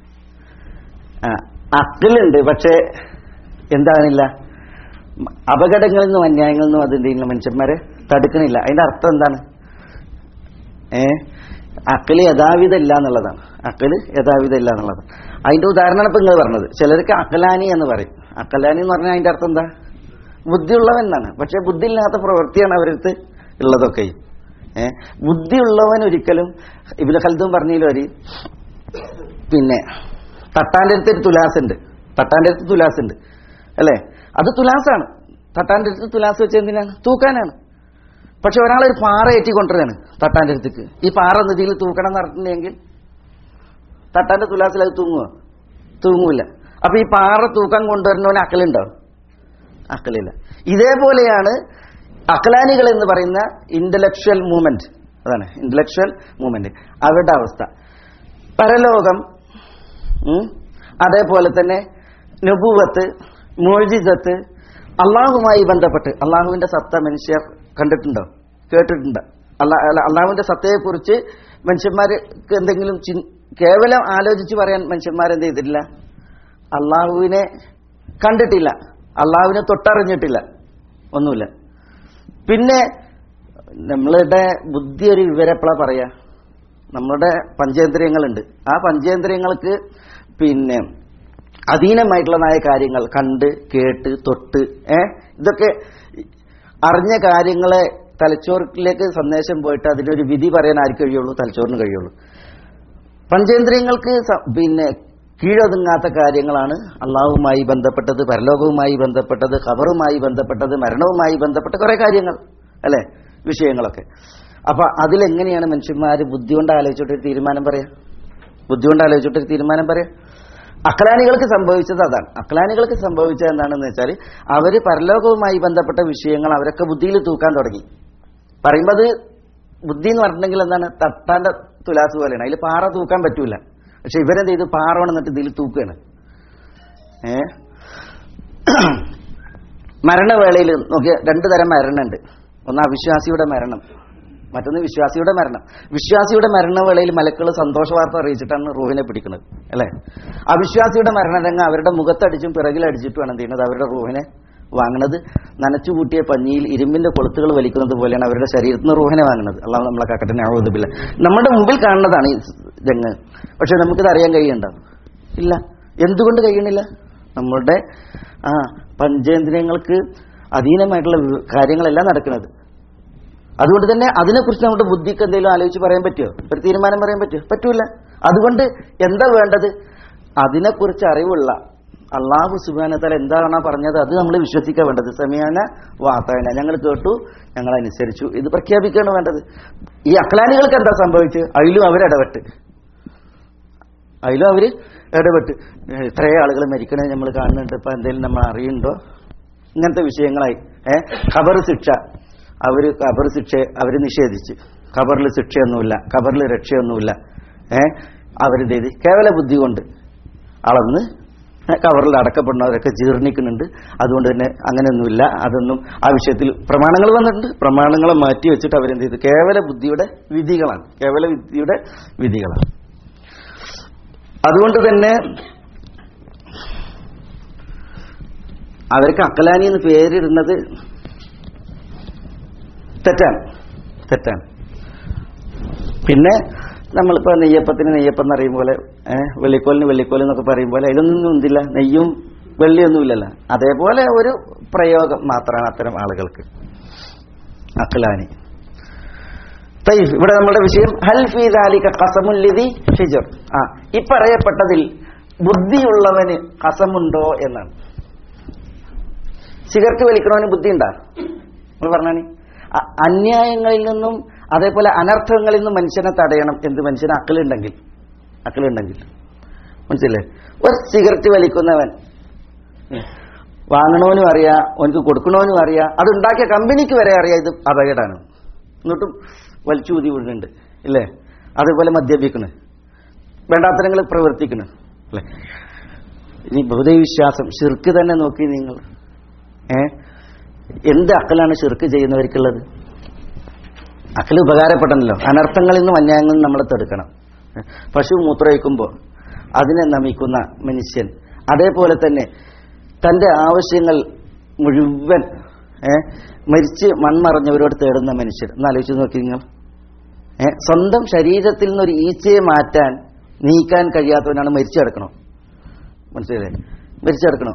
ആ, അഖിലുണ്ട് പക്ഷേ എന്താണില്ല അപകടങ്ങളിൽ നിന്നും അന്യായങ്ങളിൽ നിന്നും അത് എന്ത് ചെയ്യുന്നില്ല മനുഷ്യന്മാരെ തടുക്കണില്ല അതിന്റെ അർത്ഥം എന്താണ് ഏ അക്കല് യഥാവിധ ഇല്ല എന്നുള്ളതാണ് അക്കല് യഥാവിധ ഇല്ല എന്നുള്ളതാണ് അതിന്റെ ഉദാഹരണമാണ് ഇപ്പൊ നിങ്ങൾ പറഞ്ഞത് ചിലർക്ക് അക്കലാനി എന്ന് പറയും അക്കലാനി എന്ന് പറഞ്ഞാൽ അതിന്റെ അർത്ഥം എന്താ ബുദ്ധിയുള്ളവൻ എന്നാണ് പക്ഷെ ബുദ്ധിയില്ലാത്ത പ്രവൃത്തിയാണ് അവരടുത്ത് ഉള്ളതൊക്കെ ഏ ബുദ്ധിയുള്ളവൻ ഒരിക്കലും ഇബിൽ ഖൽദും പറഞ്ഞതിൽ ഒരു പിന്നെ തട്ടാന്റെ അടുത്ത് ഒരു തുലാസ് ഉണ്ട് തട്ടാന്റെ അടുത്ത് തുലാസ് ഉണ്ട് അല്ലേ അത് തുലാസാണ് തട്ടാന്റെ അടുത്ത് തുലാസ് വെച്ച് എന്തിനാണ് തൂക്കാനാണ് പക്ഷെ ഒരാളൊരു പാറ ഏറ്റിക്കൊണ്ടിരുകയാണ് തട്ടാന്റെ അടുത്തേക്ക് ഈ പാറ നദിയിൽ തൂക്കണം എന്ന് പറഞ്ഞിട്ടുണ്ടെങ്കിൽ തട്ടാന്റെ തുലാസിൽ അത് തൂങ്ങുമോ തൂങ്ങൂല അപ്പൊ ഈ പാറ തൂക്കം കൊണ്ടുവരുന്നവന് അക്കലുണ്ടോ അക്കലില്ല ഇതേപോലെയാണ് അക്കലാനികൾ എന്ന് പറയുന്ന ഇന്റലക്ച്വൽ മൂവ്മെന്റ് അതാണ് ഇന്റലക്ച്വൽ മൂവ്മെന്റ് അവരുടെ അവസ്ഥ പരലോകം ഉം, അതേപോലെ തന്നെ നുബുവത്ത് മോജിസത്ത് അള്ളാഹുമായി ബന്ധപ്പെട്ട് അള്ളാഹുവിന്റെ സത്ത മനുഷ്യർ കണ്ടിട്ടുണ്ടോ കേട്ടിട്ടുണ്ടോ അല്ലാ അല്ല, അള്ളാഹുവിന്റെ സത്തയെക്കുറിച്ച് മനുഷ്യന്മാർക്ക് എന്തെങ്കിലും ചിൻ- കേവലം ആലോചിച്ച് പറയാൻ മനുഷ്യന്മാരെന്ത് ചെയ്തിട്ടില്ല അള്ളാഹുവിനെ കണ്ടിട്ടില്ല അള്ളാഹുവിനെ തൊട്ടറിഞ്ഞിട്ടില്ല ഒന്നുമില്ല പിന്നെ നമ്മളുടെ ബുദ്ധി ഒരു വിവരപ്പെള പറയാ നമ്മുടെ പഞ്ചേന്ദ്രിയങ്ങളുണ്ട് ആ പഞ്ചേന്ദ്രിയങ്ങൾക്ക് പിന്നെ അധീനമായിട്ടുള്ളതായ കാര്യങ്ങൾ കണ്ട് കേട്ട് തൊട്ട് ഏ ഇതൊക്കെ അറിഞ്ഞ കാര്യങ്ങളെ തലച്ചോറിലേക്ക് സന്ദേശം പോയിട്ട് അതിനൊരു വിധി പറയാൻ ആർക്ക് കഴിയുള്ളൂ തലച്ചോറിന് കഴിയുള്ളൂ പഞ്ചേന്ദ്രിയങ്ങൾക്ക് സ- പിന്നെ കീഴൊതുങ്ങാത്ത കാര്യങ്ങളാണ് അള്ളാഹുമായി ബന്ധപ്പെട്ടത് പരലോകവുമായി ബന്ധപ്പെട്ടത് ഖബറുമായി ബന്ധപ്പെട്ടത് മരണവുമായി ബന്ധപ്പെട്ട കുറെ കാര്യങ്ങൾ അല്ലെ വിഷയങ്ങളൊക്കെ അപ്പൊ അതിലെങ്ങനെയാണ് മനുഷ്യന്മാർ ബുദ്ധി കൊണ്ട് ആലോചിച്ചിട്ടൊരു തീരുമാനം പറയാ ബുദ്ധി കൊണ്ട് ആലോചിച്ചിട്ടൊരു തീരുമാനം പറയാ അക്ലാനികൾക്ക് സംഭവിച്ചത് അതാണ് അക്ലാനികൾക്ക് സംഭവിച്ചത് എന്താണെന്ന് വെച്ചാൽ അവര് പരലോകവുമായി ബന്ധപ്പെട്ട വിഷയങ്ങൾ അവരൊക്കെ ബുദ്ധിയിൽ തൂക്കാൻ തുടങ്ങി പറയുമ്പോൾ അത് ബുദ്ധി എന്ന് പറഞ്ഞിട്ടുണ്ടെങ്കിൽ എന്താണ് തട്ടാന്റെ തുലാസ് പോലെയാണ് അതിൽ പാറ തൂക്കാൻ പറ്റൂല പക്ഷെ ഇവരെന്ത് ചെയ്തു പാറ വന്നിട്ട് ഇതിൽ തൂക്കുകയാണ് ഏ മരണവേളയിൽ നോക്കിയ രണ്ടു തരം മരണമുണ്ട് ഒന്ന് അവിശ്വാസിയുടെ മരണം മറ്റൊന്ന് വിശ്വാസിയുടെ മരണം വിശ്വാസിയുടെ മരണവേളയിൽ മലക്കൾ സന്തോഷ വാർത്ത അറിയിച്ചിട്ടാണ് റൂഹിനെ പിടിക്കുന്നത് അല്ലേ അവിശ്വാസിയുടെ മരണരംഗം അവരുടെ മുഖത്തടിച്ചും പിറകിലടിച്ചിട്ടുമാണ് എന്ത് ചെയ്യുന്നത് അവരുടെ റൂഹിനെ വാങ്ങുന്നത് നനച്ചു കൂട്ടിയ പഞ്ഞിയിൽ ഇരുമ്പിന്റെ കൊളുത്തുകൾ വലിക്കുന്നത് പോലെയാണ് അവരുടെ ശരീരത്തിൽ നിന്ന് റൂഹിനെ വാങ്ങുന്നത് അള്ളാഹ് നമ്മളെ കാക്കട്ടെ ആവുന്നില്ല നമ്മുടെ മുമ്പിൽ കാണുന്നതാണ് ഈ രംഗ് പക്ഷെ നമുക്കിത് അറിയാൻ കഴിയണ്ട ഇല്ല എന്തുകൊണ്ട് കഴിയണില്ല നമ്മളുടെ ആ പഞ്ചേന്ദ്രിയങ്ങൾക്ക് അധീനമായിട്ടുള്ള വി- കാര്യങ്ങളെല്ലാം നടക്കുന്നത് അതുകൊണ്ട് തന്നെ അതിനെക്കുറിച്ച് നമ്മുടെ ബുദ്ധിക്ക് എന്തെങ്കിലും ആലോചിച്ച് പറയാൻ പറ്റുമോ ഒരു തീരുമാനം പറയാൻ പറ്റുമോ പറ്റൂല അതുകൊണ്ട് എന്താ വേണ്ടത് അതിനെക്കുറിച്ച് അറിവുള്ള അള്ളാഹു സുബാനത്താൽ എന്താണ് പറഞ്ഞത് അത് നമ്മൾ വിശ്വസിക്കാൻ വേണ്ടത് സമയാന വാർത്തന ഞങ്ങൾ കേട്ടു ഞങ്ങൾ അനുസരിച്ചു ഇത് പ്രഖ്യാപിക്കുകയാണ് വേണ്ടത് ഈ അക്ലാനികൾക്ക് എന്താ സംഭവിച്ചത് അതിലും അവരിടപെട്ട് അതിലും അവര് ഇടപെട്ട് ഏഹ് ഇത്രയും ആളുകൾ മരിക്കണേ നമ്മൾ കാണുന്നുണ്ട് ഇപ്പൊ എന്തെങ്കിലും നമ്മൾ അറിയുന്നുണ്ടോ ഇങ്ങനത്തെ വിഷയങ്ങളായി ഏഹ് ഖബർ ശിക്ഷ അവര് ഖബർ ശിക്ഷ അവര് നിഷേധിച്ച് ഖബറിൽ ശിക്ഷയൊന്നുമില്ല ഖബറിൽ രക്ഷയൊന്നുമില്ല ഏഹ് അവരിത് ചെയ്ത് കേവല ബുദ്ധി കൊണ്ട് അളന്ന് കവറിൽ അടക്കപ്പെടുന്നവരൊക്കെ ജീർണിക്കുന്നുണ്ട് അതുകൊണ്ട് തന്നെ അങ്ങനെയൊന്നുമില്ല അതൊന്നും ആ വിഷയത്തിൽ പ്രമാണങ്ങൾ വന്നിട്ടുണ്ട് പ്രമാണങ്ങളെ മാറ്റി വെച്ചിട്ട് അവരെന്ത് ചെയ്തു കേവല ബുദ്ധിയുടെ വിധികളാണ് കേവല ബുദ്ധിയുടെ വിധികളാണ് അതുകൊണ്ട് തന്നെ അവർക്ക് അക്കലാനി എന്ന് പേരിടുന്നത് തെറ്റാണ് തെറ്റാണ് പിന്നെ നമ്മളിപ്പോൾ നെയ്യപ്പത്തിന് നെയ്യപ്പം എന്ന് പറയും പോലെ ഏഹ് വെള്ളിക്കോലിന് വെള്ളിക്കോൽ എന്നൊക്കെ പറയും പോലെ അതിലൊന്നും എന്തില്ല നെയ്യും വെള്ളിയൊന്നുമില്ലല്ലോ അതേപോലെ ഒരു പ്രയോഗം മാത്രമാണ് അത്തരം ആളുകൾക്ക് അഖ്ലാനി തയ്യഫ് ഇവിടെ നമ്മുടെ വിഷയം ഹൽ ഫീ ദാലിക ഖസമുല്ലിദി ഹിജർ ആ ഈ പറയപ്പെട്ടതിൽ ബുദ്ധിയുള്ളവന് ഖസമുണ്ടോ എന്നാണ് സിഗരറ്റ് വലിക്കണവന് ബുദ്ധി ഉണ്ടാ നിങ്ങൾ പറഞ്ഞാണി അ- അന്യായങ്ങളിൽ നിന്നും അതേപോലെ അനർത്ഥങ്ങളിൽ നിന്നും മനുഷ്യനെ തടയണം എന്ത് മനുഷ്യന് അക്കലുണ്ടെങ്കിൽ അക്കലുണ്ടെങ്കിൽ മനസ്സില്ലേ ഒരു സിഗരറ്റ് വലിക്കുന്നവൻ ഉം, വാങ്ങണവനും അറിയാം ഓനക്ക് കൊടുക്കണവനും അറിയാം അത് ഉണ്ടാക്കിയ കമ്പനിക്ക് വരെ അറിയാം ഇത് അപകടമാണ് എന്നിട്ടും വലിച്ചു ഊതി വിടുന്നുണ്ട് ഇല്ലേ അതേപോലെ മദ്യപിക്കണ് വേണ്ടാത്തരങ്ങൾ പ്രവർത്തിക്കണ് അല്ലേ ഇനി ബഹുദൈവിശ്വാസം ഷിർക്ക് തന്നെ നോക്കി നിങ്ങൾ ഏ എന്ത് അക്കലാണ് ഷിർക്ക് ചെയ്യുന്നവർക്കുള്ളത് അക്കൽ ഉപകാരപ്പെടണല്ലോ അനർത്ഥങ്ങളിൽ നിന്നും അന്യായങ്ങളിൽ നിന്നും നമ്മളെ തടുക്കണം ഏ? പശു മൂത്രമൊഴിക്കുമ്പോൾ അതിനെ നമിക്കുന്ന മനുഷ്യൻ അതേപോലെ തന്നെ തന്റെ ആവശ്യങ്ങൾ മുഴുവൻ ഏ മരിച്ച് മൺമറഞ്ഞവരോട് തേടുന്ന മനുഷ്യൻ ഒന്ന് ആലോചിച്ച് നോക്കി നിങ്ങൾ ഏ സ്വന്തം ശരീരത്തിൽ നിന്നൊരു ഈച്ചയെ മാറ്റാൻ നീക്കാൻ കഴിയാത്തവനാണ് മരിച്ചു കിടക്കണം മനസ്സിലായില്ലേ മരിച്ചു കിടക്കണം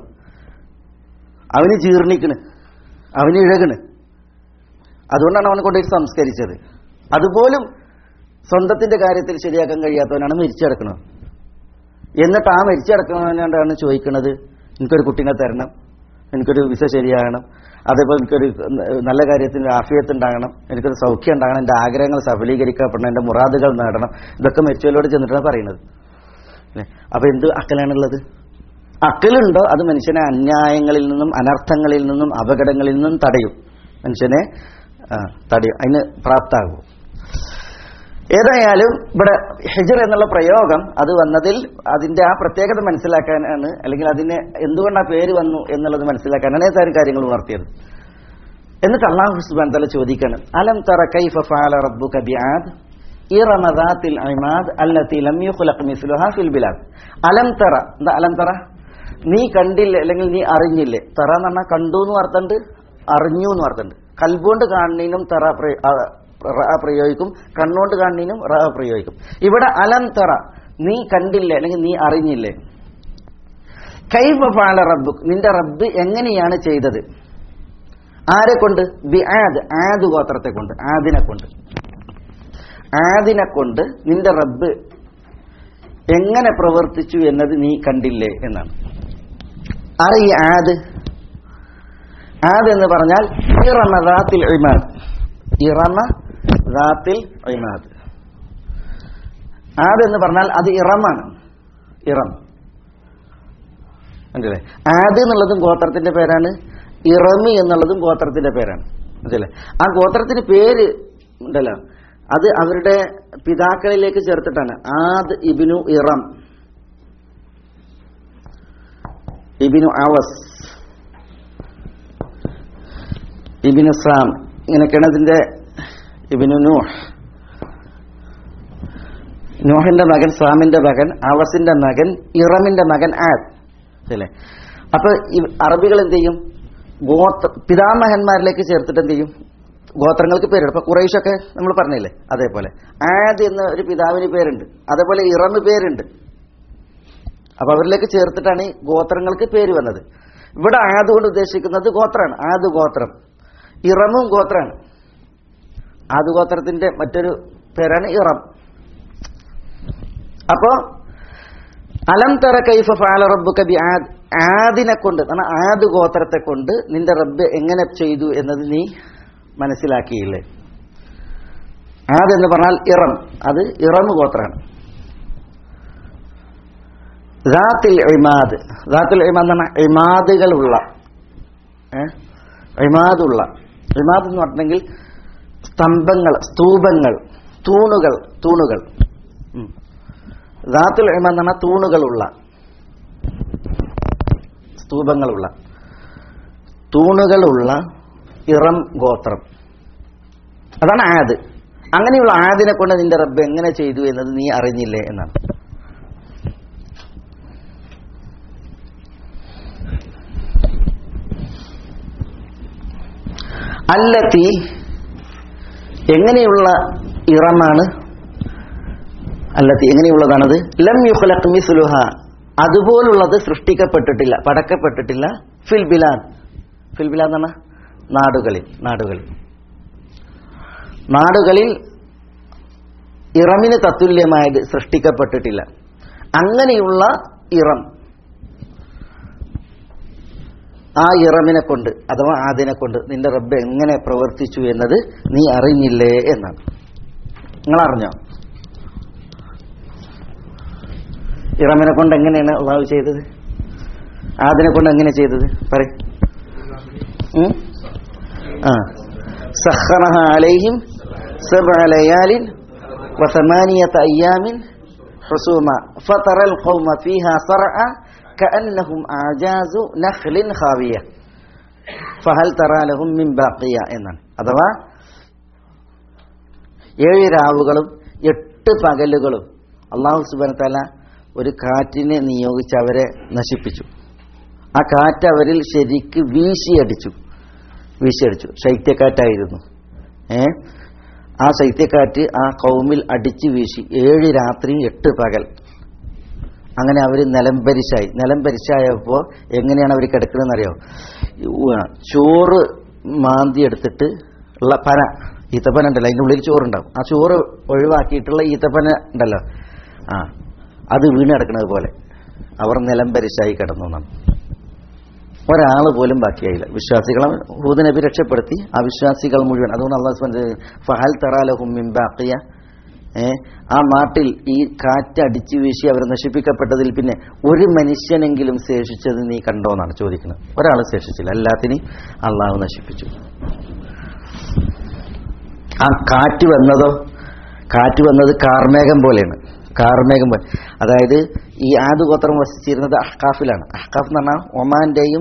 അവന് ജീർണിക്കണ് അവന് ഇഴകണ് അതുകൊണ്ടാണ് അവനെ കൊണ്ടുപോയി സംസ്കരിച്ചത് അതുപോലും സ്വന്തത്തിന്റെ കാര്യത്തിൽ ശരിയാക്കാൻ കഴിയാത്തവനാണ് മരിച്ചടക്കുന്നത് എന്നിട്ട് ആ മരിച്ചടക്കുന്നവനോടാണ് ചോദിക്കുന്നത് എനിക്കൊരു കുട്ടീനെ തരണം എനിക്കൊരു വിസ ശരിയാകണം അതേപോലെ എനിക്കൊരു നല്ല കാര്യത്തിന് ആഫിയത്ത് ഉണ്ടാകണം എനിക്കൊരു സൗഖ്യം ഉണ്ടാകണം എൻ്റെ ആഗ്രഹങ്ങൾ സഫലീകരിക്കപ്പെടണം എൻ്റെ മുറാദുകൾ നേടണം ഇതൊക്കെ മരിച്ചവരോട് ചെന്നിട്ടാണ് പറയുന്നത് അല്ലേ അപ്പൊ എന്ത് അക്കലാണുള്ളത് അക്കലുണ്ടോ അത് മനുഷ്യനെ അന്യായങ്ങളിൽ നിന്നും അനർത്ഥങ്ങളിൽ നിന്നും അപകടങ്ങളിൽ നിന്നും തടയും മനുഷ്യനെ ആ, തടയും അതിന് പ്രാപ്താകും ഏതായാലും ഇവിടെ ഹിജർ എന്നുള്ള പ്രയോഗം അത് വന്നതിൽ അതിന്റെ ആ പ്രത്യേകത മനസ്സിലാക്കാനാണ് അല്ലെങ്കിൽ അതിന് എന്തുകൊണ്ട് ആ പേര് വന്നു എന്നുള്ളത് മനസ്സിലാക്കാനാണ് ഏതാനും കാര്യങ്ങൾ ഉണർത്തിയത് എന്നിട്ട് അള്ളാഹു സുബാൻ തല ചോദിക്കണം അലം തറ കൈഫ ഫഅല റബ്ബുക ബിആദ് ഇറമ ദാത്തിൽ ഇമാദ് അല്ലത്തി ലം യുഖ്ലഖ് മിസ്ലുഹാ ഫിൽ ബിലാദ് അലം തറ എന്താ അലം തറ നീ കണ്ടില്ലേ അല്ലെങ്കിൽ നീ അറിഞ്ഞില്ലേ തറ എന്ന് പറഞ്ഞാൽ കണ്ടു എന്ന് അർത്ഥമുണ്ട് അറിഞ്ഞു എന്ന് അർത്ഥമുണ്ട് കൽബുകൊണ്ട് കാണുന്നതിനും തറ പ്രയോ- ആ, റ പ്രയോഗിക്കും കണ്ണുകൊണ്ട് കാണുന്നതിനും റ പ്രയോഗിക്കും ഇവിടെ അലം തറ നീ കണ്ടില്ലേ അല്ലെങ്കിൽ നീ അറിഞ്ഞില്ലേ കൈഫ ഫഅല റബ്ബുക് നിന്റെ റബ്ബ് എങ്ങനെയാണ് ചെയ്തത് ആരെ കൊണ്ട് ബി ആദ് ആദ് ഗോത്രത്തെ കൊണ്ട് ആദിനെ കൊണ്ട് ആദിനെ കൊണ്ട് നിന്റെ റബ്ബ് എങ്ങനെ പ്രവർത്തിച്ചു എന്നത് നീ കണ്ടില്ലേ എന്നാണ് അറിയ ആദ് ആദ് എന്ന് പറഞ്ഞാൽ ഇറമ ദാത്തിൽ ഇമാദ് ഇറമ ദാത്തിൽ ഇമാദ് ആദ് എന്ന് പറഞ്ഞാൽ അത് ഇറമാണ് ഇറം മനസ്സിലെ ആദ് എന്നുള്ളതും ഗോത്രത്തിന്റെ പേരാണ് ഇറമി എന്നുള്ളതും ഗോത്രത്തിന്റെ പേരാണ് മനസ്സിലെ ആ ഗോത്രത്തിന് പേര് ഉണ്ടല്ലോ അത് അവരുടെ പിതാക്കളിലേക്ക് ചേർത്തിട്ടാണ് ആദ് ഇബിനു ഇറം ഇബിനു അവസ് ഇബിനു സാം ഇങ്ങനെയൊക്കെയാണ് അതിന്റെ ഇബിനു നൂഹ് നൂഹിന്റെ മകൻ സാമിന്റെ മകൻ അവസിന്റെ മകൻ ഇറമിന്റെ മകൻ ആദ് അല്ലേ അപ്പൊ ഈ അറബികൾ എന്ത് ചെയ്യും ഗോത്ര പിതാമഹന്മാരിലേക്ക് ചേർത്തിട്ട് എന്ത് ചെയ്യും ഗോത്രങ്ങൾക്ക് പേരുണ്ട് അപ്പൊ കുറേശൊക്കെ നമ്മൾ പറഞ്ഞില്ലേ അതേപോലെ ആദ് എന്ന ഒരു പിതാവിന് പേരുണ്ട് അതേപോലെ ഇറമ് പേരുണ്ട് അപ്പൊ അവരിലേക്ക് ചേർത്തിട്ടാണ് ഈ ഗോത്രങ്ങൾക്ക് പേര് വന്നത് ഇവിടെ ആദ് കൊണ്ട് ഉദ്ദേശിക്കുന്നത് ഗോത്രമാണ് ആദ് ഗോത്രം ഇറമും ഗോത്രമാണ് ആദ് ഗോത്രത്തിന്റെ മറ്റൊരു പേരാണ് ഇറം അപ്പോ അലം തറ കൈഫ ഫാല റബ്ബുക ബി ആദ് ആദിനെ കൊണ്ട് കാരണം ആദ് ഗോത്രത്തെ കൊണ്ട് നിന്റെ റബ്ബ് എങ്ങനെ ചെയ്തു എന്നത് നീ മനസ്സിലാക്കിയില്ലേ ആദ് എന്ന് പറഞ്ഞാൽ ഇറം അത് ഇറം ഗോത്രമാണ് ദാത്തിൽ ഇമാദ് ദാത്തിൽ ഇമാദ് എന്ന് പറഞ്ഞാൽ ഇമാദുകളുള്ള ഏഹ് ഇമാദുള്ള ഇമാദ് എന്ന് പറഞ്ഞെങ്കിൽ സ്തംഭങ്ങൾ സ്തൂപങ്ങൾ തൂണുകൾ തൂണുകൾ ഉം. ദാത്തുൽ ഇമാദ് എന്ന് പറഞ്ഞാൽ തൂണുകളുള്ള സ്തൂപങ്ങളുള്ള തൂണുകളുള്ള ഇറം ഗോത്രം അതാണ് ആദ് അങ്ങനെയുള്ള ആദിനെ കൊണ്ട് നിന്റെ റബ്ബ് എങ്ങനെ ചെയ്തു എന്നത് നീ അറിഞ്ഞില്ലേ എന്നാണ് അല്ലത്തി എങ്ങനെയുള്ള ഇറമാണ് അല്ലത്തി എങ്ങനെയുള്ളതാണത് ലം യുഖ്ലഖ് മിസ്ലുഹ അതുപോലുള്ളത് സൃഷ്ടിക്കപ്പെട്ടിട്ടില്ല പടക്കപ്പെട്ടിട്ടില്ല ഫിൽ ബിലാൻ ഫിൽ ബിലാൻ എന്ന് പറഞ്ഞാൽ നാടുകളിൽ നാടുകളിൽ നാടുകളിൽ ഇറമിന് തത്തുല്യമായത് സൃഷ്ടിക്കപ്പെട്ടിട്ടില്ല അങ്ങനെയുള്ള ഇറം ആ ഇറമിനെ കൊണ്ട് അഥവാ ആദിനെ കൊണ്ട് നിന്റെ റബ്ബ് എങ്ങനെ പ്രവർത്തിച്ചു എന്നത് നീ അറിഞ്ഞില്ലേ എന്നാണ് നിങ്ങൾ അറിഞ്ഞോ ഇറമിനെ കൊണ്ട് എങ്ങനെയാണ് അള്ളാഹു ചെയ്തത് ആദിനെ കൊണ്ട് എങ്ങനെ ചെയ്തത് പറ ആ സഹറഹ അലൈഹിം سبع ليال وثمانية أيام حسوما فترى القوم فيها صرعى كأنهم أعجاز نخل خاوية فهل ترى لهم من باقية എന്നാണ് അഥവാ ഏഴ് രാവുകളും എട്ട് പകലുകളും അള്ളാഹു സുബാനത്തല ഒരു കാറ്റിനെ നിയോഗിച്ച് അവരെ നശിപ്പിച്ചു ആ കാറ്റ് അവരിൽ ശരിക്ക് വീശിയടിച്ചു വീശിയടിച്ചു ശൈത്യക്കാറ്റായിരുന്നു ഏ ആ ശൈത്യക്കാറ്റ് ആ കൗമിൽ അടിച്ചു വീശി ഏഴ് രാത്രി എട്ട് പകൽ അങ്ങനെ അവർ നിലംപരിശായി നിലംപരിശായപ്പോൾ എങ്ങനെയാണ് അവർ കിടക്കണമെന്ന് അറിയോ ചോറ് മാന്തി എടുത്തിട്ട് ഉള്ള പന ഈത്തപ്പന ഉണ്ടല്ലോ അതിൻ്റെ ഉള്ളിൽ ചോറുണ്ടാവും ആ ചോറ് ഒഴിവാക്കിയിട്ടുള്ള ഈത്തപ്പന ഉണ്ടല്ലോ ആ അത് വീണ് കിടക്കുന്നത് പോലെ അവർ നിലംപരിശായി കിടന്നു എന്നാണ് ഒരാൾ പോലും ബാക്കിയായില്ല വിശ്വാസികളെ ഹൂദ് നബി രക്ഷപ്പെടുത്തി ആ വിശ്വാസികൾ മുഴുവൻ അതുകൊണ്ട് അള്ളാഹു സുബ്ഹാനഹു വ തആല ഫഹൽ തറാലഹും മിൻ ബാഖിയ ഏ ആ നാട്ടിൽ ഈ കാറ്റ് അടിച്ചു വീശി അവർ നശിപ്പിക്കപ്പെട്ടതിൽ പിന്നെ ഒരു മനുഷ്യനെങ്കിലും ശേഷിച്ചത് നീ കണ്ടോ എന്നാണ് ചോദിക്കുന്നത് ഒരാൾ ശേഷിച്ചില്ല എല്ലാത്തിനെയും അള്ളാഹു നശിപ്പിച്ചു ആ കാറ്റ് വന്നതോ കാറ്റ് വന്നത് കാർമേഘം പോലെയാണ് കാർമേഘം പോലെ അതായത് ഈ ആദ് ഗോത്രം വസിച്ചിരുന്നത് അഹ്കാഫിലാണ് അഹ്കാഫ് എന്ന് പറഞ്ഞാൽ ഒമാന്റെയും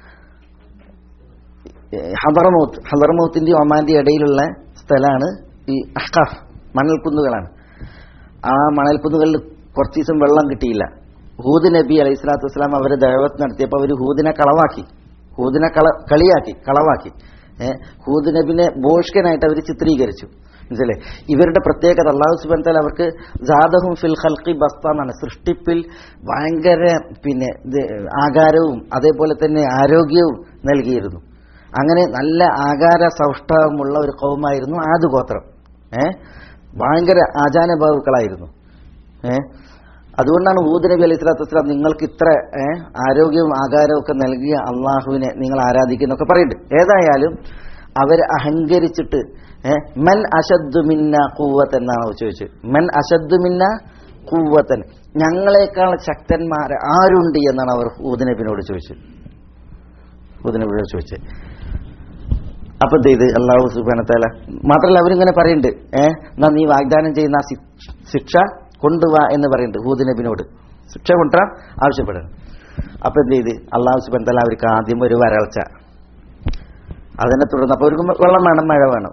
ഹദർമൗത്ത് ഹദർമൗത്തിന്റെയും ഒമാന്റെയും ഇടയിലുള്ള സ്ഥലമാണ് ഈ അഹ്കാഫ് മണൽക്കുന്നുകളാണ് ആ മണൽക്കുന്നുകളിൽ കുറച്ച് ദിവസം വെള്ളം കിട്ടിയില്ല ഹൂദ് നബി അലൈഹി സ്വലാത്തു വസ്സലാം അവരെ ദൈവത്ത് നടത്തിയപ്പോൾ അവർ ഹൂദിനെ കളവാക്കി ഹൂദിനെ കള കളിയാക്കി കളവാക്കി ഏഹ് ഹൂദ് നബിനെ ബോഷ്കനായിട്ട് അവർ ചിത്രീകരിച്ചു മനസ്സിലെ ഇവരുടെ പ്രത്യേകത അള്ളാഹു സുബാൻ താല അവർക്ക് ജാദഹും ഫിൽ ഖൽഖി ബസ്ത എന്നാണ് സൃഷ്ടിപ്പിൽ ഭയങ്കര പിന്നെ ഇത് ആകാരവും അതേപോലെ തന്നെ ആരോഗ്യവും നൽകിയിരുന്നു അങ്ങനെ നല്ല ആകാര സൗഷ്ഠവമുള്ള ഒരു കൗമായിരുന്നു ആദ് ഗോത്രം ഏ ഭയങ്കര ആചാനഭാവുക്കളായിരുന്നു ഏ അതുകൊണ്ടാണ് ഊദ് നബി അലൈഹി സ്വലാത്തു വസ്സലാം നിങ്ങൾക്ക് ഇത്ര ഏ, ആരോഗ്യവും ആകാരവും ഒക്കെ നൽകിയ അള്ളാഹുവിനെ നിങ്ങൾ ആരാധിക്കുന്നൊക്കെ പറയുന്നുണ്ട് ഏതായാലും അവർ അഹങ്കരിച്ചിട്ട് ഏ, മൻ അശദ്ദു മിന്ന കൂവത്ത് എന്നാണ് ചോദിച്ചത് മൻ അശദ്ദു മിന്ന കൂവത്തൻ ഞങ്ങളെക്കാൾ ശക്തന്മാർ ആരുണ്ട് എന്നാണ് അവർ ഊദ് നബിനോട് ചോദിച്ചത് ഊദ് നബിയോട് ചോദിച്ചത് അപ്പൊ എന്ത് ചെയ്ത് അള്ളാഹു സുബാനത്താല മാത്രമല്ല അവരിങ്ങനെ പറയുന്നുണ്ട് ഏഹ് എന്നാ നീ വാഗ്ദാനം ചെയ്യുന്ന ആ ശി- ശിക്ഷ കൊണ്ടുവാ എന്ന് പറയുന്നുണ്ട് ഹൂദ് നബിനോട് ശിക്ഷ കൊണ്ടുവരാൻ ആവശ്യപ്പെടുന്നു അപ്പൊ എന്ത് ചെയ്ത് അള്ളാഹു സുബാൻ തല അവർക്ക് ആദ്യം ഒരു വരൾച്ച അതിനെ തുടർന്ന് അപ്പൊ അവർക്ക് വെള്ളം വേണം മഴ വേണം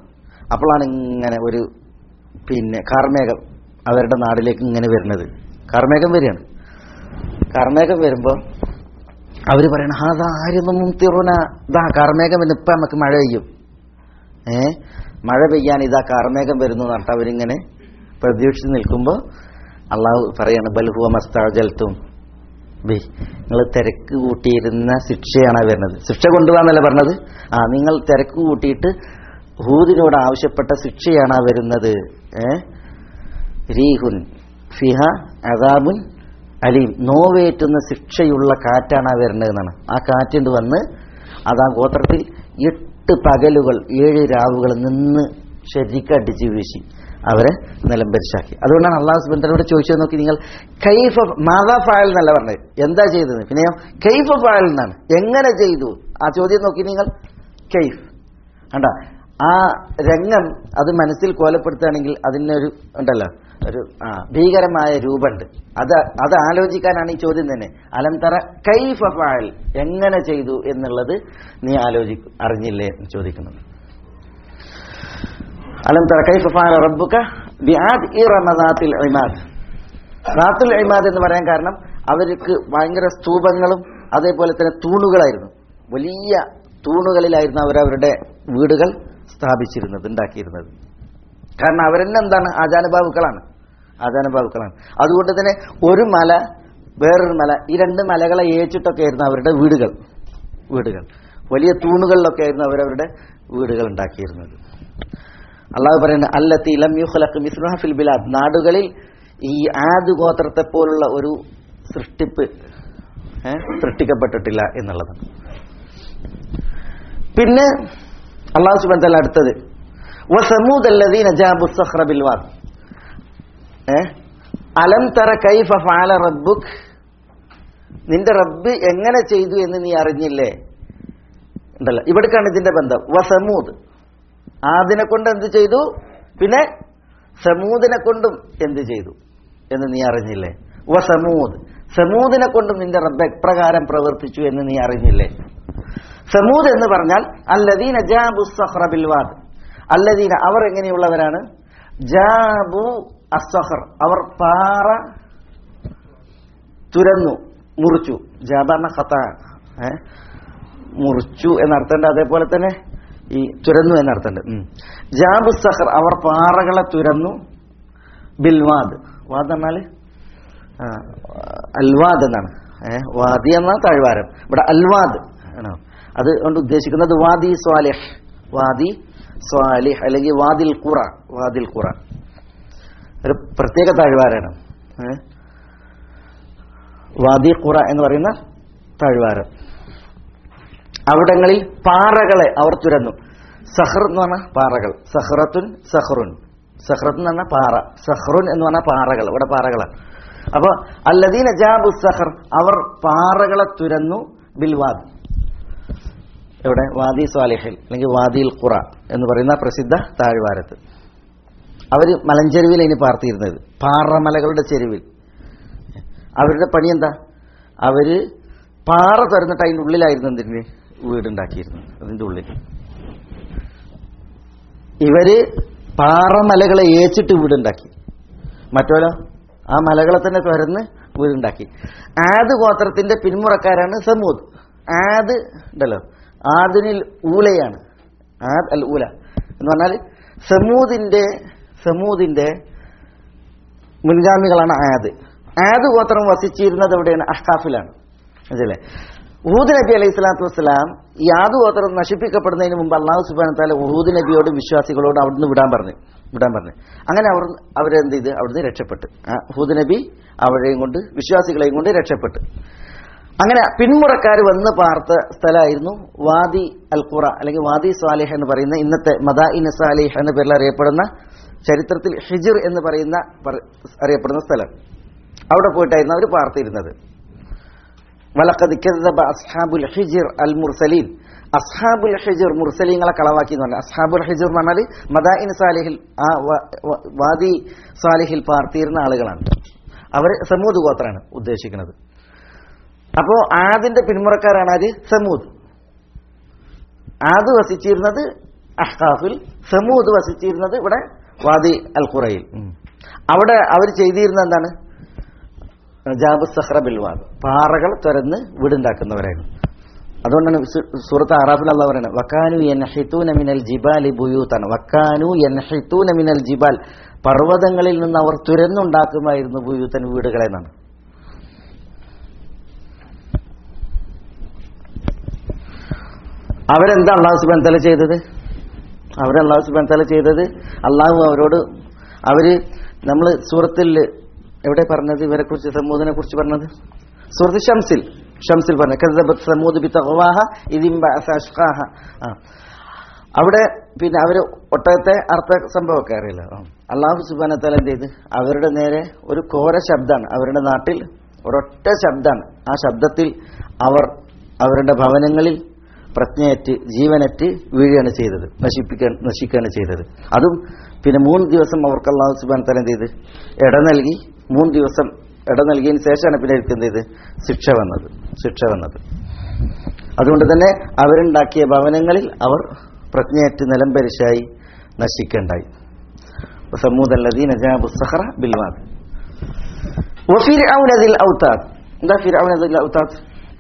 അപ്പോഴാണ് ഇങ്ങനെ ഒരു പിന്നെ കാർമേഘം അവരുടെ നാട്ടിലേക്ക് ഇങ്ങനെ വരുന്നത് കാർമേഘം വരികയാണ് കാർമേഘം വരുമ്പോൾ അവർ പറയണ അതാ ആര്യൊന്നും തിറുന ഇതാ കാർമേഘം വരുന്നു ഇപ്പം നമുക്ക് മഴ പെയ്യും ഏ മഴ പെയ്യാൻ ഇതാ കാർമേഘം വരുന്നു എന്ന് പറഞ്ഞിട്ട് അവരിങ്ങനെ പ്രതീക്ഷിച്ച് നിൽക്കുമ്പോൾ അള്ളാഹു പറയാണ് ബൽഹുവ മസ്താജൽത്തും ബി നിങ്ങൾ തിരക്ക് കൂട്ടിയിരുന്ന ശിക്ഷയാണ് വരുന്നത് ശിക്ഷ കൊണ്ടുപോകാന്നല്ല പറഞ്ഞത് ആ നിങ്ങൾ തിരക്ക് കൂട്ടിയിട്ട് ഹൂദിനോട് ആവശ്യപ്പെട്ട ശിക്ഷയാണ് ആ വരുന്നത് ഏ റീഹുൻ ഫിഹ അദാബുൻ അലീം നോവേറ്റുന്ന ശിക്ഷയുള്ള കാറ്റാണ് ആ വരുന്നത് എന്നാണ് ആ കാറ്റുണ്ട് വന്ന് അതാ ഗോത്രത്തിൽ എട്ട് പകലുകൾ ഏഴ് രാവുകൾ നിന്ന് ശരിക്കടിച്ച് വീശി അവരെ നിലംപരിശാക്കി അതുകൊണ്ടാണ് അള്ളാഹു സുബന്ധനോട് ചോദിച്ചത് നോക്കി നിങ്ങൾ കൈഫ മാതാ ഫായൽ എന്നല്ല പറഞ്ഞത് എന്താ ചെയ്തത് പിന്നെയോ കൈഫ ഫായൽ എന്നാണ് എങ്ങനെ ചെയ്തു ആ ചോദ്യം നോക്കി നിങ്ങൾ കൈഫ് കണ്ട ആ രംഗം അത് മനസ്സിൽ കോലപ്പെടുത്തുകയാണെങ്കിൽ അതിനൊരു ഉണ്ടല്ലോ ഒരു ആ ഭീകരമായ രൂപമുണ്ട് അത് അത് ആലോചിക്കാനാണ് ഈ ചോദ്യം തന്നെ അലം തറ കൈഫ ഫായൽ എങ്ങനെ ചെയ്തു എന്നുള്ളത് നീ ആലോചിക്കും അറിഞ്ഞില്ലേ എന്ന് ചോദിക്കുന്നത് അലം തറ കൈഫ ഫാല റബ്ബുക ബിആദ് ഇറമ ദാത്തിൽ ഇമാദ് ദാത്തുൽ ഇമാദ് എന്ന് പറയാൻ കാരണം അവർക്ക് ഭയങ്കര സ്തൂപങ്ങളും അതേപോലെ തന്നെ തൂണുകളായിരുന്നു വലിയ തൂണുകളിലായിരുന്നു അവരവരുടെ വീടുകൾ സ്ഥാപിച്ചിരുന്നത് ഉണ്ടാക്കിയിരുന്നത് കാരണം അവരെന്നെ എന്താണ് ആചാനബാബുക്കളാണ് ആചാനബാബുക്കളാണ് അതുകൊണ്ട് തന്നെ ഒരു മല വേറൊരു മല ഈ രണ്ട് മലകളെ ഏച്ചിട്ടൊക്കെ ആയിരുന്നു അവരുടെ വീടുകൾ വീടുകൾ വലിയ തൂണുകളിലൊക്കെ ആയിരുന്നു അവരവരുടെ വീടുകൾ ഉണ്ടാക്കിയിരുന്നത് അള്ളാഹു പറയുന്നത് അല്ലത്തി ലം യുഖ്ലഖ് മിസ്ലുഹ ഫിൽ ബിലാദ് നാടുകളിൽ ഈ ആദ് ഗോത്രത്തെ പോലുള്ള ഒരു സൃഷ്ടിപ്പ് ഏ, സൃഷ്ടിക്കപ്പെട്ടിട്ടില്ല എന്നുള്ളതാണ് പിന്നെ അള്ളാഹു സുബാൻ തല അടുത്തത് വസമൂദ് അല്ലദീന ജാബു സഖ്റ ബിൽ വാദ് ഏ അലം തറ കൈഫ ഫഅല റബ്ബുക് നിന്റെ റബ്ബ് എങ്ങനെ ചെയ്തു എന്ന് നീ അറിഞ്ഞില്ലേ ഉണ്ടല്ലോ ഇവിടേക്കാണ് ഇതിന്റെ ബന്ധം വസമൂദ് ആദിനെ കൊണ്ട് എന്ത് ചെയ്തു പിന്നെ സമൂദിനെ കൊണ്ടും എന്ത് ചെയ്തു എന്ന് നീ അറിഞ്ഞില്ലേ വസമൂദ് സമൂദിനെ കൊണ്ടും നിന്റെ റബ്ബ് എപ്രകാരം പ്രവർത്തിച്ചു എന്ന് നീ അറിഞ്ഞില്ലേ സമൂദ് എന്ന് പറഞ്ഞാൽ അല്ലദീന ജാബു സഹ്റ ബിൽവാദ് അല്ലദീന അവർ എങ്ങനെയുള്ളവരാണ് ജാബു അസഹർ അവർ പാറ തുരന്നു മുറിച്ചു ജാബാന്ന ഖത്ത ഏ മുറിച്ചു എന്നർത്ഥമുണ്ട് അതേപോലെ തന്നെ ഈ തുരന്നു എന്നർത്ഥമുണ്ട് ഉം. ജാബു സഹർ അവർ പാറകളെ തുരന്നു ബിൽവാദ് വാദ് എന്നാൽ ആ, അൽവാദ് എന്നാണ് ഏ വാദി എന്ന താഴ്വാരം ഇവിടെ അൽവാദ് ആണോ അത് കൊണ്ട് ഉദ്ദേശിക്കുന്നത് വാദി സ്വാലിഹ് വാദി സ്വാലിഹ് അല്ലെങ്കിൽ വാദിൽ ഖുറ വാദിൽ ഖുറ ഒരു പ്രത്യേക താഴ്വാരാണ് ഏ? വാദി ഖുറ എന്ന് പറയുന്ന താഴ്വാരം അവിടങ്ങളിൽ പാറകളെ അവർ തുരന്നു സഹർ എന്ന് പറഞ്ഞ പാറകൾ സഹ്റത്തുൻ സഹ്റുൻ സഹ്റത്ത് എന്ന് പറഞ്ഞ പാറ സഹ്റുൻ എന്ന് പറഞ്ഞ പാറകൾ ഇവിടെ പാറകളാണ് അപ്പൊ അല്ലദീന ജാബു സഹർ അവർ പാറകളെ തുരന്നു ബിൽവാദ് എവിടെ വാദി സ്വാലിഹിൽ അല്ലെങ്കിൽ വാദിൽ ഖുറ എന്ന് പറയുന്ന പ്രസിദ്ധ താഴ്വാരത്ത് അവർ മലഞ്ചെരുവിൽ ഇനി പാർത്തിയിരുന്നത് പാറമലകളുടെ ചെരുവിൽ അവരുടെ പണി എന്താ അവര് പാറ തുറന്നിട്ട് അതിൻ്റെ ഉള്ളിലായിരുന്നു എന്തിന് വീടുണ്ടാക്കിയിരുന്നത് അതിൻ്റെ ഉള്ളിൽ ഇവര് പാറമലകളെ ഏച്ചിട്ട് വീടുണ്ടാക്കി മറ്റോലോ ആ മലകളെ തന്നെ തുരന്ന് വീടുണ്ടാക്കി ആദ് ഗോത്രത്തിന്റെ പിന്മുറക്കാരാണ് സമൂദ് ആദ് ഉണ്ടല്ലോ ആദിനിൽ ഊലയാണ് ആദ് അൽ ഊല എന്ന് പറഞ്ഞാൽ സമൂദിന്റെ സമൂദിന്റെ മുൻഗാമികളാണ് ആദ് ആദ് ഗോത്രം വസിച്ചിരുന്നത് എവിടെയാണ് അഹ്കാഫിലാണ് മനസ്സിലെ ഉഹൂദ് നബി അലൈഹി സ്വലാത്തു വസ്സലാം ഈ ആദ് ഗോത്രം നശിപ്പിക്കപ്പെടുന്നതിന് മുമ്പ് അള്ളാഹു സുബാന താല ഉഹൂദ് നബിയോടും വിശ്വാസികളോട് അവിടുന്ന് വിടാൻ പറഞ്ഞു വിടാൻ പറഞ്ഞു അങ്ങനെ അവർ അവരെന്ത് ചെയ്ത് അവിടുന്ന് രക്ഷപ്പെട്ട് ആ ഹൂദ് നബി അവരെയും കൊണ്ട് വിശ്വാസികളെയും കൊണ്ട് രക്ഷപ്പെട്ട് അങ്ങനെ പിന്മുറക്കാർ വന്ന് പാർത്ത സ്ഥലമായിരുന്നു വാദി അൽ ഖുറ അല്ലെങ്കിൽ വാദി സ്വാലിഹ് എന്ന് പറയുന്ന ഇന്നത്തെ മദാഇൻ സാലിഹ് എന്ന പേരിൽ അറിയപ്പെടുന്ന ചരിത്രത്തിൽ ഹിജിർ എന്ന് പറയുന്ന പറ- അറിയപ്പെടുന്ന സ്ഥലം അവിടെ പോയിട്ടായിരുന്നു അവർ പാർത്തിരുന്നത് വലക്കത് കذب അസ്ഹാബുൽ ഹിജിർ അൽ മുർസലീൻ അസ്ഹാബുൽ ഹിജിർ മുർസലീങ്ങളെ കളവാക്കി എന്ന് പറഞ്ഞാൽ അസ്ഹാബുൽ ഹിജിർ എന്ന് പറഞ്ഞാൽ മദാഇൻ സാലിഹിൽ ആ വ- വ- വാദി സാലിഹിൽ പാർത്തിയിരുന്ന ആളുകളാണ് അവർ സമൂദ് ഗോത്രാണ് ഉദ്ദേശിക്കുന്നത് അപ്പോ ആദിന്റെ പിന്മുറക്കാരാണ് ആര് സമൂദ് ആദ് വസിച്ചിരുന്നത് അഹ്കാഫിൽ സമൂദ് വസിച്ചിരുന്നത് ഇവിടെ വാദി അൽ ഖുറയിൽ അവിടെ അവർ ചെയ്തിരുന്ന എന്താണ് ജാബ് സഹ്റ ബിൽവാദ് പാറകൾ തുരന്ന് വീടുണ്ടാക്കുന്നവരായിരുന്നു അതുകൊണ്ടാണ് സു- സൂറത്ത് അറാഫിൽ അല്ല പറയുന്നത് വക്കാനു യൻഹിത്തൂന മിനൽ ജിബാലി ബുയൂത്താണ് വക്കാനു യൻഹിത്തൂന മിനൽ ജിബാൽ പർവ്വതങ്ങളിൽ നിന്ന് അവർ തുരന്നുണ്ടാക്കുമായിരുന്നു ബുയൂത്തൻ വീടുകളെ എന്നാണ് അവരെന്താ അള്ളാഹു സുബാൻ തല ചെയ്തത് അവരെ അള്ളാഹു സുബാൻ തല ചെയ്തത് അള്ളാഹു അവരോട് അവര് നമ്മൾ സൂറത്തിൽ എവിടെ പറഞ്ഞത് ഇവരെ കുറിച്ച് സമൂദിനെ കുറിച്ച് പറഞ്ഞത് സൂറത്ത് ഷംസിൽ ഷംസിൽ പറഞ്ഞ കذبت ثمود بطغواها إذ انبعث أشقاها. ആ അവിടെ പിന്നെ അവര് ഒട്ടകത്തെ അർത്ഥ സംഭവമൊക്കെ അറിയില്ല ആ. അള്ളാഹു സുബാന തല എന്ത് ചെയ്ത് അവരുടെ നേരെ ഒരു ഘോര ശബ്ദമാണ് അവരുടെ നാട്ടിൽ ഒരൊറ്റ ശബ്ദമാണ് ആ ശബ്ദത്തിൽ അവർ അവരുടെ ഭവനങ്ങളിൽ പ്രജ്ഞയറ്റ് ജീവനറ്റ് വീഴുകയാണ് ചെയ്തത് നശിപ്പിക്കാൻ നശിക്കുകയാണ് ചെയ്തത് അതും പിന്നെ മൂന്ന് ദിവസം അവർക്ക് അള്ളാഹു സുബാൻ തല എന്ത് ചെയ്ത് ഇട നൽകി മൂന്ന് ദിവസം ഇട നൽകിയതിന് ശേഷമാണ് പിന്നെ അവർക്ക് എന്ത് ചെയ്ത് ശിക്ഷ വന്നത് ശിക്ഷ വന്നത് അതുകൊണ്ട് തന്നെ അവരുണ്ടാക്കിയ ഭവനങ്ങളിൽ അവർ പ്രജ്ഞയറ്റ് നിലംപരിശായി നശിക്കണ്ടായി സമൂദല്ലദീന ജാബു സഹറ ബിൽവാദ് وفرعون ذي الأوتاد എന്താ ഫിർഔൻ ذي الأوتاد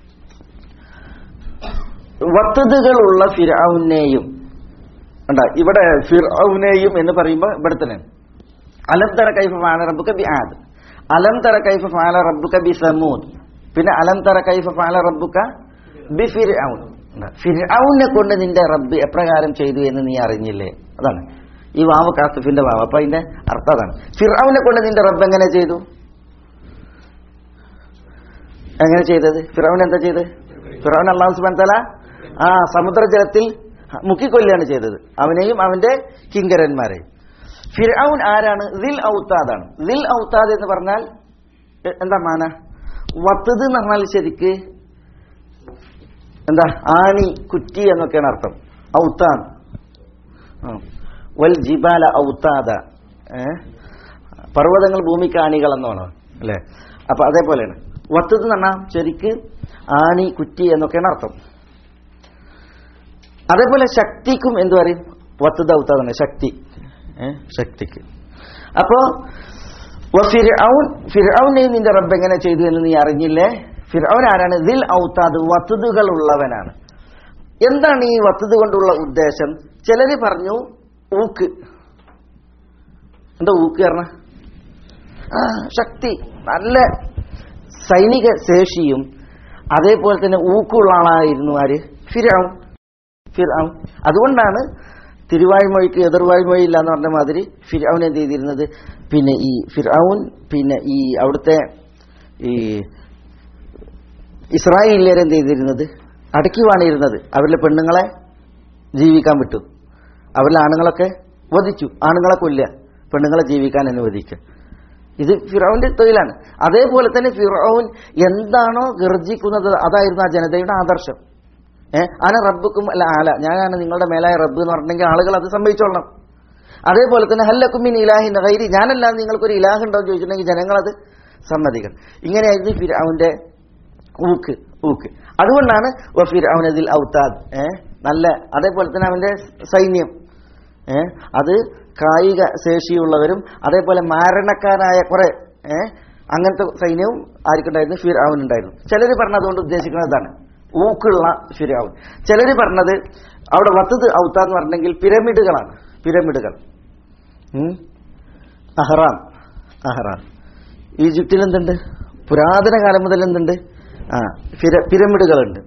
വത്തതുകളുള്ള ഫിർഔനെയും ഉണ്ടാ ഇവിടെ ഫിർഔനെയും എന്ന് പറയുമ്പോൾ ഇവിടെ തന്നെ അലം തറ കൈഫ ഫാല റബ്ബുക ബി ആദ് അലം തറ കൈഫ ഫാല റബ്ബുക ബി സമൂദ് പിന്നെ അലം തറ കൈഫ ഫാല റബ്ബുക ബി ഫിർഔൻ ഉണ്ടാ. ഫിർഔനെ കൊണ്ട് നിന്റെ റബ്ബ് എപ്രകാരം ചെയ്തു എന്ന് നീ അറിഞ്ഞില്ലേ അതാണ് ഈ വാവ് കാസിഫിന്റെ വാവ് അപ്പൊ അതിന്റെ അർത്ഥം അതാണ് ഫിർഔനെ കൊണ്ട് നിന്റെ റബ്ബ് എങ്ങനെ ചെയ്തു എങ്ങനെ ചെയ്തത് ഫിറോൻ എന്താ ചെയ്തത് ഫിറോൻ അള്ളാഹു സുബാൻ തല ആ സമുദ്രജലത്തിൽ മുക്കിക്കൊല്ലുകയാണ് ചെയ്തത് അവനെയും അവന്റെ കിങ്കരന്മാരെയും ഫിറൌൻ ആരാണ് ദിൽ ഔത്താദാണ് ദിൽ ഔത്താദ് എന്ന് പറഞ്ഞാൽ എ- എന്താ മാന വത്തത് എന്ന് പറഞ്ഞാൽ ശരിക്ക് എന്താ ആണി കുറ്റി എന്നൊക്കെയാണ് അർത്ഥം ഔത്താദ് ആ. വൽ ജിബാല ഔത്താദ ഏ? പർവ്വതങ്ങൾ ഭൂമിക്ക് ആണികൾ എന്നാണ് അല്ലേ അപ്പൊ അതേപോലെയാണ് വത്തത് എന്ന് പറഞ്ഞാൽ ശരിക്ക് ആണി കുറ്റി എന്നൊക്കെയാണ് അർത്ഥം അതേപോലെ ശക്തിക്കും എന്ത് പറയും വത്തത് ഔത്താദാണ് ശക്തി ഏ? ശക്തിക്ക് അപ്പോ ഫിർഔൻ ഫിർഔനെയും നിന്റെ റബ്ബ് എങ്ങനെ ചെയ്തു എന്ന് നീ അറിഞ്ഞില്ലേ ഫിർഔൻ ആരാണ് ദിൽ ഔത്താദ് വത്തുതുകൾ ഉള്ളവനാണ് എന്താണ് ഈ വത്തത് കൊണ്ടുള്ള ഉദ്ദേശം ചിലര് പറഞ്ഞു ഊക്ക് എന്താ ഊക്ക് പറഞ്ഞ ആ ശക്തി നല്ല സൈനിക ശേഷിയും അതേപോലെ തന്നെ ഊക്കുള്ള ആളായിരുന്നു ആര് ഫിരാവും ഫിരാവും അതുകൊണ്ടാണ് തിരുവായ്മൊഴിക്ക് എതിർവായ്മൊഴി ഇല്ല എന്ന് പറഞ്ഞ മാതിരി ഫിരാവുൻ എന്ത് ചെയ്തിരുന്നത് പിന്നെ ഈ ഫിറാവുൻ പിന്നെ ഈ അവിടുത്തെ ഈ ഇസ്രായേലിയർ എന്ത് ചെയ്തിരുന്നത് അടക്കി വാണിയിരുന്നത് അവരിലെ പെണ്ണുങ്ങളെ ജീവിക്കാൻ വിട്ടു അവരിലെ ആണുങ്ങളൊക്കെ വധിച്ചു ആണുങ്ങളെ കൊല്ലുക പെണ്ണുങ്ങളെ ജീവിക്കാൻ അനുവദിക്കുക ഇത് ഫിറോവിന്റെ തൊഴിലാണ് അതേപോലെ തന്നെ ഫിറോൻ എന്താണോ ഗർജിക്കുന്നത് അതായിരുന്നു ആ ജനതയുടെ ആദർശം ഏഹ് ആന റബ്ബുക്കും അല്ല ആല ഞാനാണ് നിങ്ങളുടെ മേലായ റബ്ബ് എന്ന് പറഞ്ഞിട്ടുണ്ടെങ്കിൽ ആളുകൾ അത് സംഭവിച്ചോളണം അതേപോലെ തന്നെ ഹല്ലക്കുമിൻ ഇലാഹിൻ ഗൈരി ഞാനല്ലാതെ നിങ്ങൾക്കൊരു ഇലാഹ് ഉണ്ടോ എന്ന് ചോദിച്ചിട്ടുണ്ടെങ്കിൽ ജനങ്ങളത് സമ്മതിക്കണം ഇങ്ങനെയായിരുന്നു ഫിറോവിന്റെ ഊക്ക് ഊക്ക് അതുകൊണ്ടാണ് ഫിറോനതിൽ ഔത്താദ് ഏഹ് നല്ല അതേപോലെ തന്നെ അവന്റെ സൈന്യം ഏഹ് അത് കായിക ശേഷിയുള്ളവരും അതേപോലെ മാരണക്കാരായ കുറെ ഏഹ് അങ്ങനത്തെ സൈന്യവും ആർക്കുണ്ടായിരുന്നു ഫിറാവുൻ ഉണ്ടായിരുന്നു ചിലർ പറഞ്ഞതുകൊണ്ട് ഉദ്ദേശിക്കുന്നത് അതാണ് ഊക്കുള്ള ഫിറാവുൻ ചിലർ പറഞ്ഞത് അവിടെ വത്തത് ഔത്താന്ന് പറഞ്ഞെങ്കിൽ പിരമിഡുകളാണ് പിരമിഡുകൾ ഉം. അഹ്റാം അഹ്റാം ഈജിപ്തിൽ എന്തുണ്ട് പുരാതന കാലം മുതൽ എന്തുണ്ട് ആ പിര പിരമിഡുകളുണ്ട്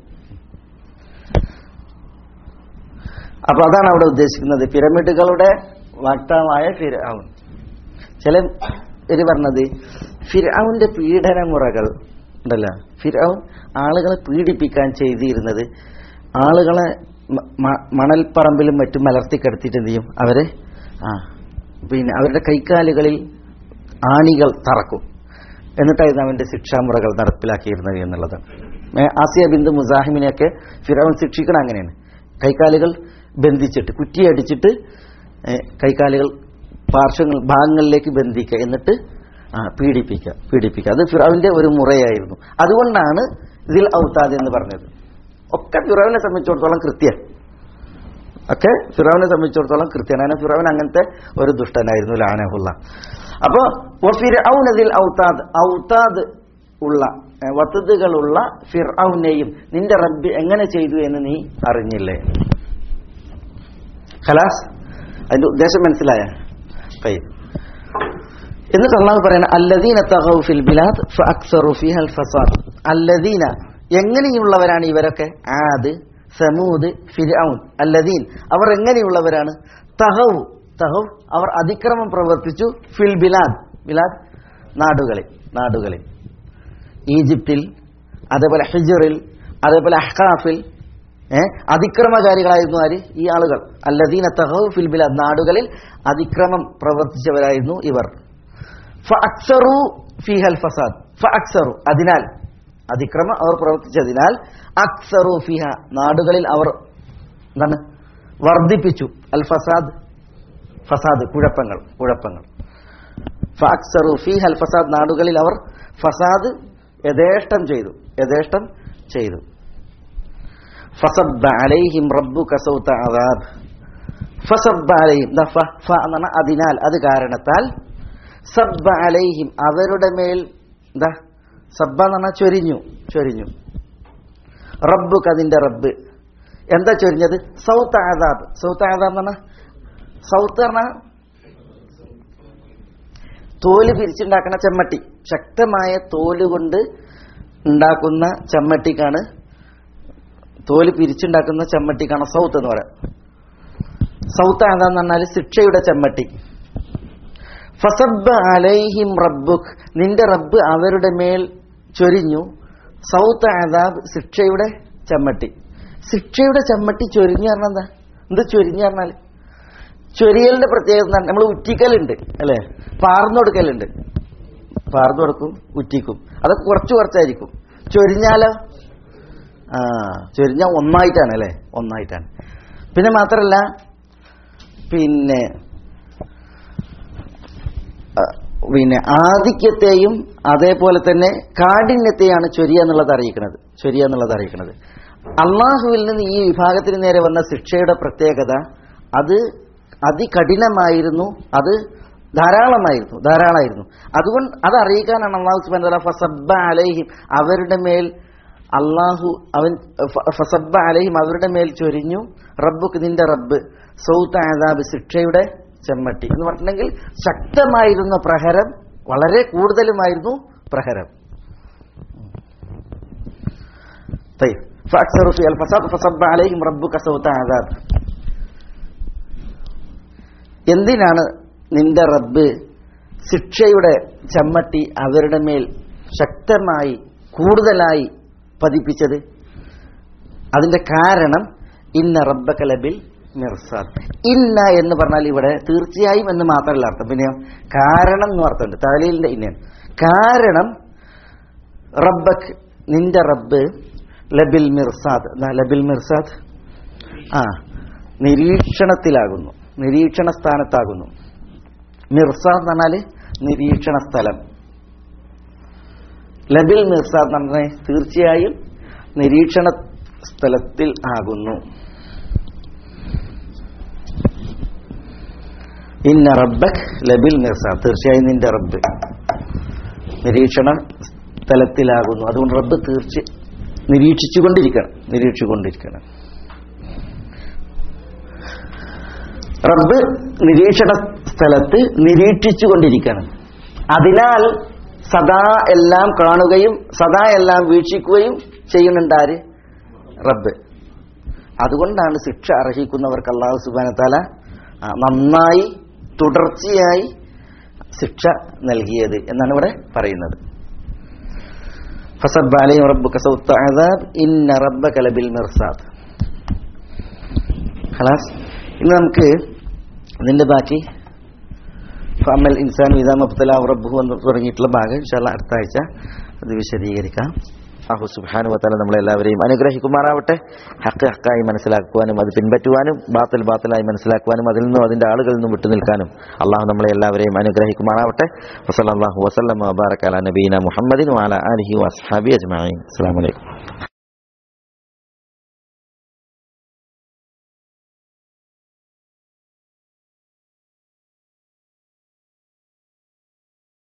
അപ്പൊ അതാണ് അവിടെ ഉദ്ദേശിക്കുന്നത് പിരമിഡുകളുടെ വക്താവായ ഫിർഔൻ ചില ഇവര് പറഞ്ഞത് ഫിർഔന്റെ പീഡന മുറകൾ ഉണ്ടല്ലോ ഫിർഔൻ ആളുകളെ പീഡിപ്പിക്കാൻ ചെയ്തിരുന്നത് ആളുകളെ മ- മ- മണൽപ്പറമ്പിലും മറ്റും മലർത്തിക്കിടത്തിയിട്ട് എന്ത് ചെയ്യും അവരെ ആ പിന്നെ അവരുടെ കൈക്കാലുകളിൽ ആണികൾ തറക്കും എന്നിട്ടായിരുന്നു അവന്റെ ശിക്ഷാമുറകൾ നടപ്പിലാക്കിയിരുന്നത് എന്നുള്ളതാണ് ഏ, ആസിയ ബിന്ദു മുസാഹിമിനെയൊക്കെ ഫിറോൻ ശിക്ഷിക്കണം അങ്ങനെയാണ് കൈക്കാലുകൾ ബന്ധിച്ചിട്ട് കുറ്റിയടിച്ചിട്ട് ഏ, കൈക്കാലുകൾ പാർശ്വങ്ങൾ ഭാഗങ്ങളിലേക്ക് ബന്ധിക്കുക എന്നിട്ട് ആ പീഡിപ്പിക്കുക പീഡിപ്പിക്കുക അത് ഫിറോവിന്റെ ഒരു മുറയായിരുന്നു അതുകൊണ്ടാണ് ഇതിൽ ഔത്താദ് എന്ന് പറഞ്ഞത് ഒക്കെ ഫിറോവിനെ സംബന്ധിച്ചിടത്തോളം കൃത്യ ഒക്കെ ഫിറോവിനെ സംബന്ധിച്ചിടത്തോളം കൃത്യനാണ് ഫിറോവൻ അങ്ങനത്തെ ഒരു ദുഷ്ടനായിരുന്നു ലാനഹുള്ള അപ്പോ ഫിർഔനതിൽ ഔതാദ് ഔതാദ് ഉള്ള ഏ, വത്തുതുകളുള്ള ഫിർഔനെയും നിന്റെ റബ്ബ് എങ്ങനെ ചെയ്തു എന്ന് നീ അറിഞ്ഞില്ലേ ഖലാസ് അതിന്റെ ഉദ്ദേശം മനസ്സിലായ എന്നിട്ട് അള്ളാഹു പറയണ അല്ലദീന തഗൗ ഫിൽ ബിലാദ് ഫഅക്സറു ഫിഹൽ ഫസാദ് അല്ലദീന എങ്ങനെയുള്ളവരാണ് ഇവരൊക്കെ ആദ് സമൂദ് ഫിർഔൻ അല്ലദീൻ അവർ എങ്ങനെയുള്ളവരാണ് തഹൗ തഹൗ അവർ അതിക്രമം പ്രവർത്തിച്ചു ഫിൽ ബിലാദ് ബിലാദ് നാടുകളിൽ നാടുകളിൽ ഈജിപ്തിൽ അതേപോലെ ഹിജറിൽ അതേപോലെ അഹ്കാഫിൽ ഏ അതിക്രമകാരികളായിരുന്നു ആര് ഈ ആളുകൾ അല്ലദീന തഹൗ ഫിൽ ബിലാദ് നാടുകളിൽ അതിക്രമം പ്രവർത്തിച്ചവരായിരുന്നു ഇവർ ഫഅക്സറു ഫിഹൽ ഫസാദ് ഫഅക്സറു അതിനാൽ അതിക്രമം അവർ പ്രവർത്തിച്ചതിനാൽ അക്സറു ഫിഹ നാടുകളിൽ അവർ എന്താണ് വർദ്ധിപ്പിച്ചു അൽ ഫസാദ് ഫസാദ് കുഴപ്പങ്ങൾ കുഴപ്പങ്ങൾ ഫഅക്സറു ഫിഹ അൽ ഫസാദ് നാടുകളിൽ അവർ ഫസാദ് യഥേഷ്ടം ചെയ്തു യഥേഷ്ടം ചെയ്തു ഫസബ്ബ അലൈഹിം റബ്ബുക സൗത അദാബ് ഫസബ്ബ അലൈഹിം ദാ ഫ ഫ എന്ന് പറഞ്ഞാൽ അതിനാൽ അത് കാരണത്താൽ സബ്ബ അലൈഹിം അവരുടെ മേൽ എന്താ സബ്ബ എന്ന് പറഞ്ഞാൽ ചൊരിഞ്ഞു ചൊരിഞ്ഞു റബ്ബുക്ക് അതിന്റെ റബ്ബ് എന്താ ചൊരിഞ്ഞത് സൗത്ത് ആദാബ് സൗത്ത് ആദാബ് എന്ന് പറഞ്ഞാൽ സൗത്ത് പറഞ്ഞാൽ തോല് പിരിച്ചുണ്ടാക്കുന്ന ചെമ്മട്ടി ശക്തമായ തോല് കൊണ്ട് ഉണ്ടാക്കുന്ന ചെമ്മട്ടിക്കാണ് തോല് പിരിച്ചുണ്ടാക്കുന്ന ചെമ്മട്ടിക്കാണ് സൗത്ത് എന്ന് പറയാം സൗത്ത് ആദാന്ന് പറഞ്ഞാൽ ശിക്ഷയുടെ ചെമ്മട്ടി ഫസബ്ബ അലൈഹിം റബ്ബുക്ക് നിന്റെ റബ്ബ് അവരുടെ മേൽ ചൊരിഞ്ഞു സൗത്ത് ആദാബ് ശിക്ഷയുടെ ചമ്മട്ടി ശിക്ഷയുടെ ചമ്മട്ടി ചൊരിഞ്ഞു പറഞ്ഞാൽ എന്താ എന്ത് ചൊരിഞ്ഞു പറഞ്ഞാൽ ചൊരിയലിന്റെ പ്രത്യേകത എന്താണ് നമ്മൾ ഉറ്റിക്കലുണ്ട് അല്ലേ പാർന്നു കൊടുക്കലുണ്ട് പാർന്നു കൊടുക്കും ഉറ്റിക്കും അതൊക്കെ കുറച്ച് കുറച്ചായിരിക്കും ചൊരിഞ്ഞാലോ ആ ചൊരിഞ്ഞ ഒന്നായിട്ടാണ് അല്ലേ ഒന്നായിട്ടാണ് പിന്നെ മാത്രമല്ല പിന്നെ ആ, പിന്നെ ആധിക്യത്തെയും അതേപോലെ തന്നെ കാഠിന്യത്തെയാണ് ചൊരിയ എന്നുള്ളത് അറിയിക്കുന്നത് ചൊരിയ എന്നുള്ളത് അറിയിക്കുന്നത് അള്ളാഹുവിൽ നിന്ന് ഈ വിഭാഗത്തിന് നേരെ വന്ന ശിക്ഷയുടെ പ്രത്യേകത അത് അതികഠിനമായിരുന്നു അത് ധാരാളമായിരുന്നു ധാരാളമായിരുന്നു അതുകൊണ്ട് അത് അറിയിക്കാനാണ് അള്ളാഹു സുബാൻ തആല ഫസബ്ബ അലൈഹിം അവരുടെ മേൽ അള്ളാഹു അവൻ ഫ- ഫസബ്ബ അലൈഹിം അവരുടെ മേൽ ചൊരിഞ്ഞു റബ്ബുക്ക് നിന്റെ റബ്ബ് സൗത്ത് ആദാബ് ശിക്ഷയുടെ ചെമ്മട്ടി എന്ന് പറഞ്ഞിട്ടുണ്ടെങ്കിൽ ശക്തമായിരുന്ന പ്രഹരം വളരെ കൂടുതലുമായിരുന്നു പ്രഹരം طيب فأكثروا في الفساد فصب عليهم ربك سوط عذاب എന്തിനാണ് നിന്റെ റബ്ബ് ശിക്ഷയുടെ ചമ്മട്ടി അവരുടെ മേൽ ശക്തമായി കൂടുതലായി പതിപ്പിച്ചത് അതിന്റെ കാരണം ഇന്ന റബ്ബക്കലബിൽ മിർസാദ് ഇന്ന എന്ന് പറഞ്ഞാൽ ഇവിടെ തീർച്ചയായും എന്ന് മാത്രമല്ല അർത്ഥം പിന്നെയോ കാരണം എന്ന് അർത്ഥമുണ്ട് താലീലിന്റെ ഇന്ന കാരണം റബ്ബക്ക് നിന്റെ റബ്ബ് ലബിൽ മിർസാദ് എന്നാ ലബിൽ മിർസാദ് ആ നിരീക്ഷണത്തിലാകുന്നു നിരീക്ഷണ സ്ഥാനത്താകുന്നു മിർസാദ് എന്ന് പറഞ്ഞാൽ നിരീക്ഷണ സ്ഥലം ലബിൽ മിർസാദ് എന്ന് പറഞ്ഞാൽ തീർച്ചയായും നിരീക്ഷണ സ്ഥലത്തിൽ ആകുന്നു ഇന്ന റബ്ബക് ലബിൽ മിർസാദ് തീർച്ചയായും നിന്റെ റബ്ബ് നിരീക്ഷണ സ്ഥലത്തിലാകുന്നു അതുകൊണ്ട് റബ്ബ് തീർച്ച നിരീക്ഷിച്ചുകൊണ്ടിരിക്കണം നിരീക്ഷിച്ചുകൊണ്ടിരിക്കണം റബ്ബ് നിരീക്ഷണ സ്ഥലത്ത് നിരീക്ഷിച്ചുകൊണ്ടിരിക്കണം അതിനാൽ സദാ എല്ലാം കാണുകയും സദാ എല്ലാം വീക്ഷിക്കുകയും ചെയ്യുന്നുണ്ട് ആര് റബ്ബ് അതുകൊണ്ടാണ് ശിക്ഷ അർഹിക്കുന്നവർക്ക് അള്ളാഹു സുബാനത്താല നന്നായി തുടർച്ചയായി ശിക്ഷ നൽകിയത് എന്നാണ് ഇവിടെ പറയുന്നത് ഫസബ് അലൈഹിം റബ്ബുക സൗത്ത അദാബ് ഇന്ന റബ്ബക ലബിൽ മിർസാദ് ഖലാസ് ഇന്ന് നമുക്ക് ഇതിന്റെ ബാക്കി ഫഅമൽ ഇൻസാൻ ഇദാ മബ്തലാഹു റബ്ബുഹു എന്ന് തുടങ്ങിയിട്ടുള്ള ഭാഗം ഇൻഷാല്ലാ അടുത്ത ആഴ്ച അത് വിശദീകരിക്കാം അഹു സുബ്ഹാനു വതആല നമ്മളെല്ലാവരെയും അനുഗ്രഹിക്കുമാറാവട്ടെ ഹക്ക് ഹക്കായി മനസ്സിലാക്കുവാനും അത് പിൻപറ്റുവാനും ബാത്തിൽ ബാത്തിലായി മനസ്സിലാക്കുവാനും അതിൽ നിന്നും അതിന്റെ ആളുകളിൽ നിന്നും വിട്ടുനിൽക്കാനും അള്ളാഹു നമ്മളെ എല്ലാവരെയും അനുഗ്രഹിക്കുമാറാവട്ടെ വസല്ലല്ലാഹു വസല്ലമ വബാറക അലാ നബീന മുഹമ്മദിൻ വഅലാ ആലിഹി വഅസ്ഹാബി അജ്മഈൻ അസ്സലാമു അലൈക്കും